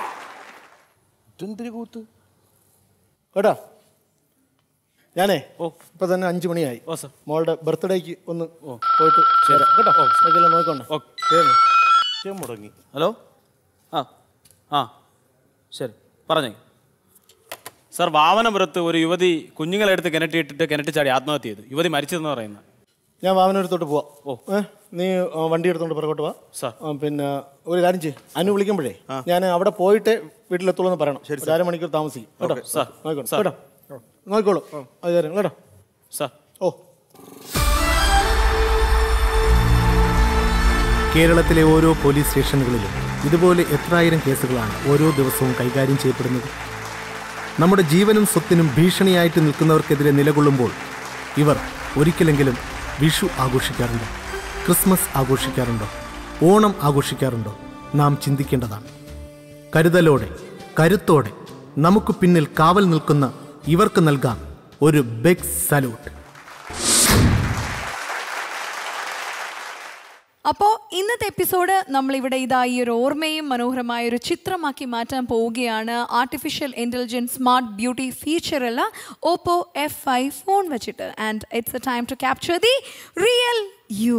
കേട്ടോ ഞാനേ ഓ ഇപ്പൊ തന്നെ അഞ്ചു മണിയായി ഓ സർ മോളുടെ ബർത്ത്ഡേക്ക് ഒന്ന് പോയിട്ട് വരാം. കേട്ടോ അതൊക്കെല്ലാം നോക്കണ്ട ശരി. മുടങ്ങി ഹലോ ആ ആ ശരി പറഞ്ഞേ സാർ വാമനപുരത്ത് ഒരു യുവതി കുഞ്ഞുങ്ങളെ എടുത്ത് കിണറ്റിയിട്ടിട്ട് കിണറ്റി ചാടി ആത്മഹത്യ ചെയ്തു യുവതി മരിച്ചതെന്ന് പറയുന്നത് ഞാൻ വാമനടുത്തോട്ട് പോവാം ഓ ഏ നീ ആ, വണ്ടി എടുത്തോണ്ട് പുറകോട്ട് വാ സാർ. ആ, പിന്നെ ഒരു കാര്യം ചെയ്യും അനു വിളിക്കുമ്പോഴേ ഞാൻ അവിടെ പോയിട്ട് വീട്ടിലെത്തുള്ളൂ എന്ന് പറയണം ഒരു അരമണിക്കൂർ താമസിക്കും കേട്ടോ ഓക്കേ, സാർ. നോക്കണം സാർ. കേട്ടോ നോക്കിക്കോളൂ അത് കാര്യം കേട്ടോ സാർ ഓ കേരളത്തിലെ ഓരോ പോലീസ് സ്റ്റേഷനുകളിലും ഇതുപോലെ എത്രായിരം കേസുകളാണ് ഓരോ ദിവസവും കൈകാര്യം ചെയ്യപ്പെടുന്നത് നമ്മുടെ ജീവനും സ്വത്തിനും ഭീഷണിയായിട്ട് നിൽക്കുന്നവർക്കെതിരെ നിലകൊള്ളുമ്പോൾ ഇവർ ഒരിക്കലെങ്കിലും വിഷു ആഘോഷിക്കാറുണ്ടോ ക്രിസ്മസ് ആഘോഷിക്കാറുണ്ടോ ഓണം ആഘോഷിക്കാറുണ്ടോ നാം ചിന്തിക്കേണ്ടതാണ് കരുതലോടെ കരുത്തോടെ നമുക്ക് പിന്നിൽ കാവൽ നിൽക്കുന്ന ഇവർക്ക് നൽകാം ഒരു ബിഗ് സല്യൂട്ട് അപ്പോൾ ഇന്നത്തെ എപ്പിസോഡ് നമ്മളിവിടെ ഇതാ ഈ ഒരു ഓർമ്മയും മനോഹരമായ ഒരു ചിത്രമാക്കി മാറ്റാൻ പോവുകയാണ് ആർട്ടിഫിഷ്യൽ ഇൻ്റലിജൻസ് സ്മാർട്ട് ബ്യൂട്ടി ഫീച്ചറുള്ള ഓപ്പോ എഫ് ഫൈവ് ഫോൺ വെച്ചിട്ട് and it's a time to capture the real you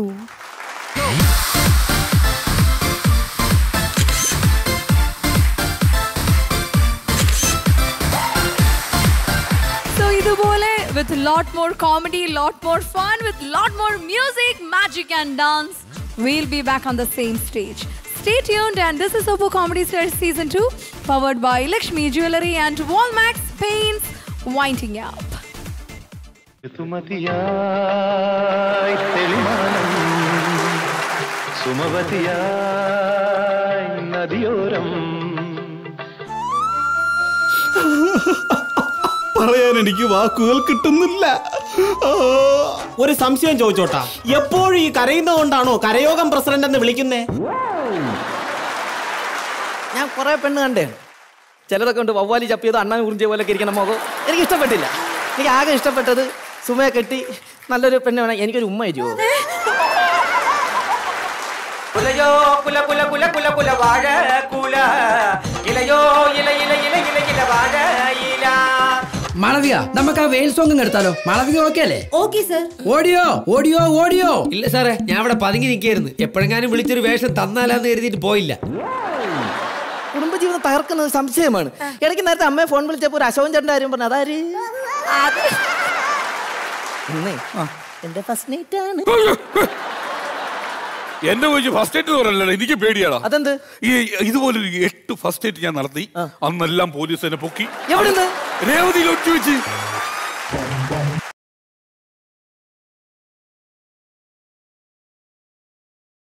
So ഇതുപോലെ with lot more comedy, lot more fun, with lot more music, magic and dance, we'll be back on the same stage. Stay tuned and this is Oppo Comedy Stars Season 2 powered by Lakshmi Jewelry and Walmax Paints winding up. ഋതുമതിയായി തെളിമാനം സുമവതിയായി നദിയോരം പറയാൻ എനിക്ക് വാക്കുകൾ കിട്ടുന്നില്ല ഒരു സംശയം ചോദിച്ചോട്ടാ എപ്പോഴും ഈ കരയുന്നതുകൊണ്ടാണോ കരയോഗം പ്രസിഡന്റ് എന്ന് വിളിക്കുന്നേ ഞാൻ കുറെ പെണ്ണ് കണ്ടേ ചിലതൊക്കെ ഉണ്ട് വവ്വാലി ചപ്പിയത് അണ്ണൻ കുറിഞ്ചിയ പോലൊക്കെ ഇരിക്കണം മുഖം എനിക്ക് ഇഷ്ടപ്പെട്ടില്ല എനിക്ക് ആകെ ഇഷ്ടപ്പെട്ടത് സുമയെ കെട്ടി നല്ലൊരു പെണ്ണ് വേണം എനിക്കൊരു ഉമ്മ തരുമോ കുലയോ കുല കുല കുല കുല കുല വാഴ കുല ഇലയോ ഇല ഇല ഇല ഇല ഇല വാഴ ഇല മാളവിക നമുക്ക് ആ വെയിൽ സോങ് എടുത്താലോ മാളവിക ഓക്കെ അല്ലേ ഓക്കെ സർ ഓടിയോ ഓടിയോ ഓടിയോ ഇല്ല സാറേ ഞാൻ അവിടെ പതുങ്ങി നിൽക്കായിരുന്നു എപ്പോഴെങ്ങാനും വിളിച്ചൊരു വേഷം തന്നാലാന്ന് കരുതിയിട്ട് പോയില്ല കുടുംബജീവിതം തകർക്കുന്നത് സംശയമാണ് ഇടയ്ക്ക് നേരത്തെ അമ്മയെ ഫോൺ വിളിച്ചപ്പോ ഒരു അശോകൻ ചേട്ടൻ്റെ കാര്യം പറഞ്ഞു അതാര് ഇന്നേ എന്റെ ഫസ്റ്റ് നൈറ്റ് ആണ് എന്റെ ചോദിച്ചു ഫസ്റ്റ് എയ്ഡ് പറയല്ലോ എനിക്ക് പേടിയാടാ അതെന്ത് ഈ ഇതുപോലൊരു എട്ട് ഫസ്റ്റ് എയ്ഡ് ഞാൻ നടത്തി അന്നെല്ലാം പോലീസ് എന്നെ പൊക്കി എവിടുന്ന് രേവതിയിൽ ഒറ്റ വെച്ച്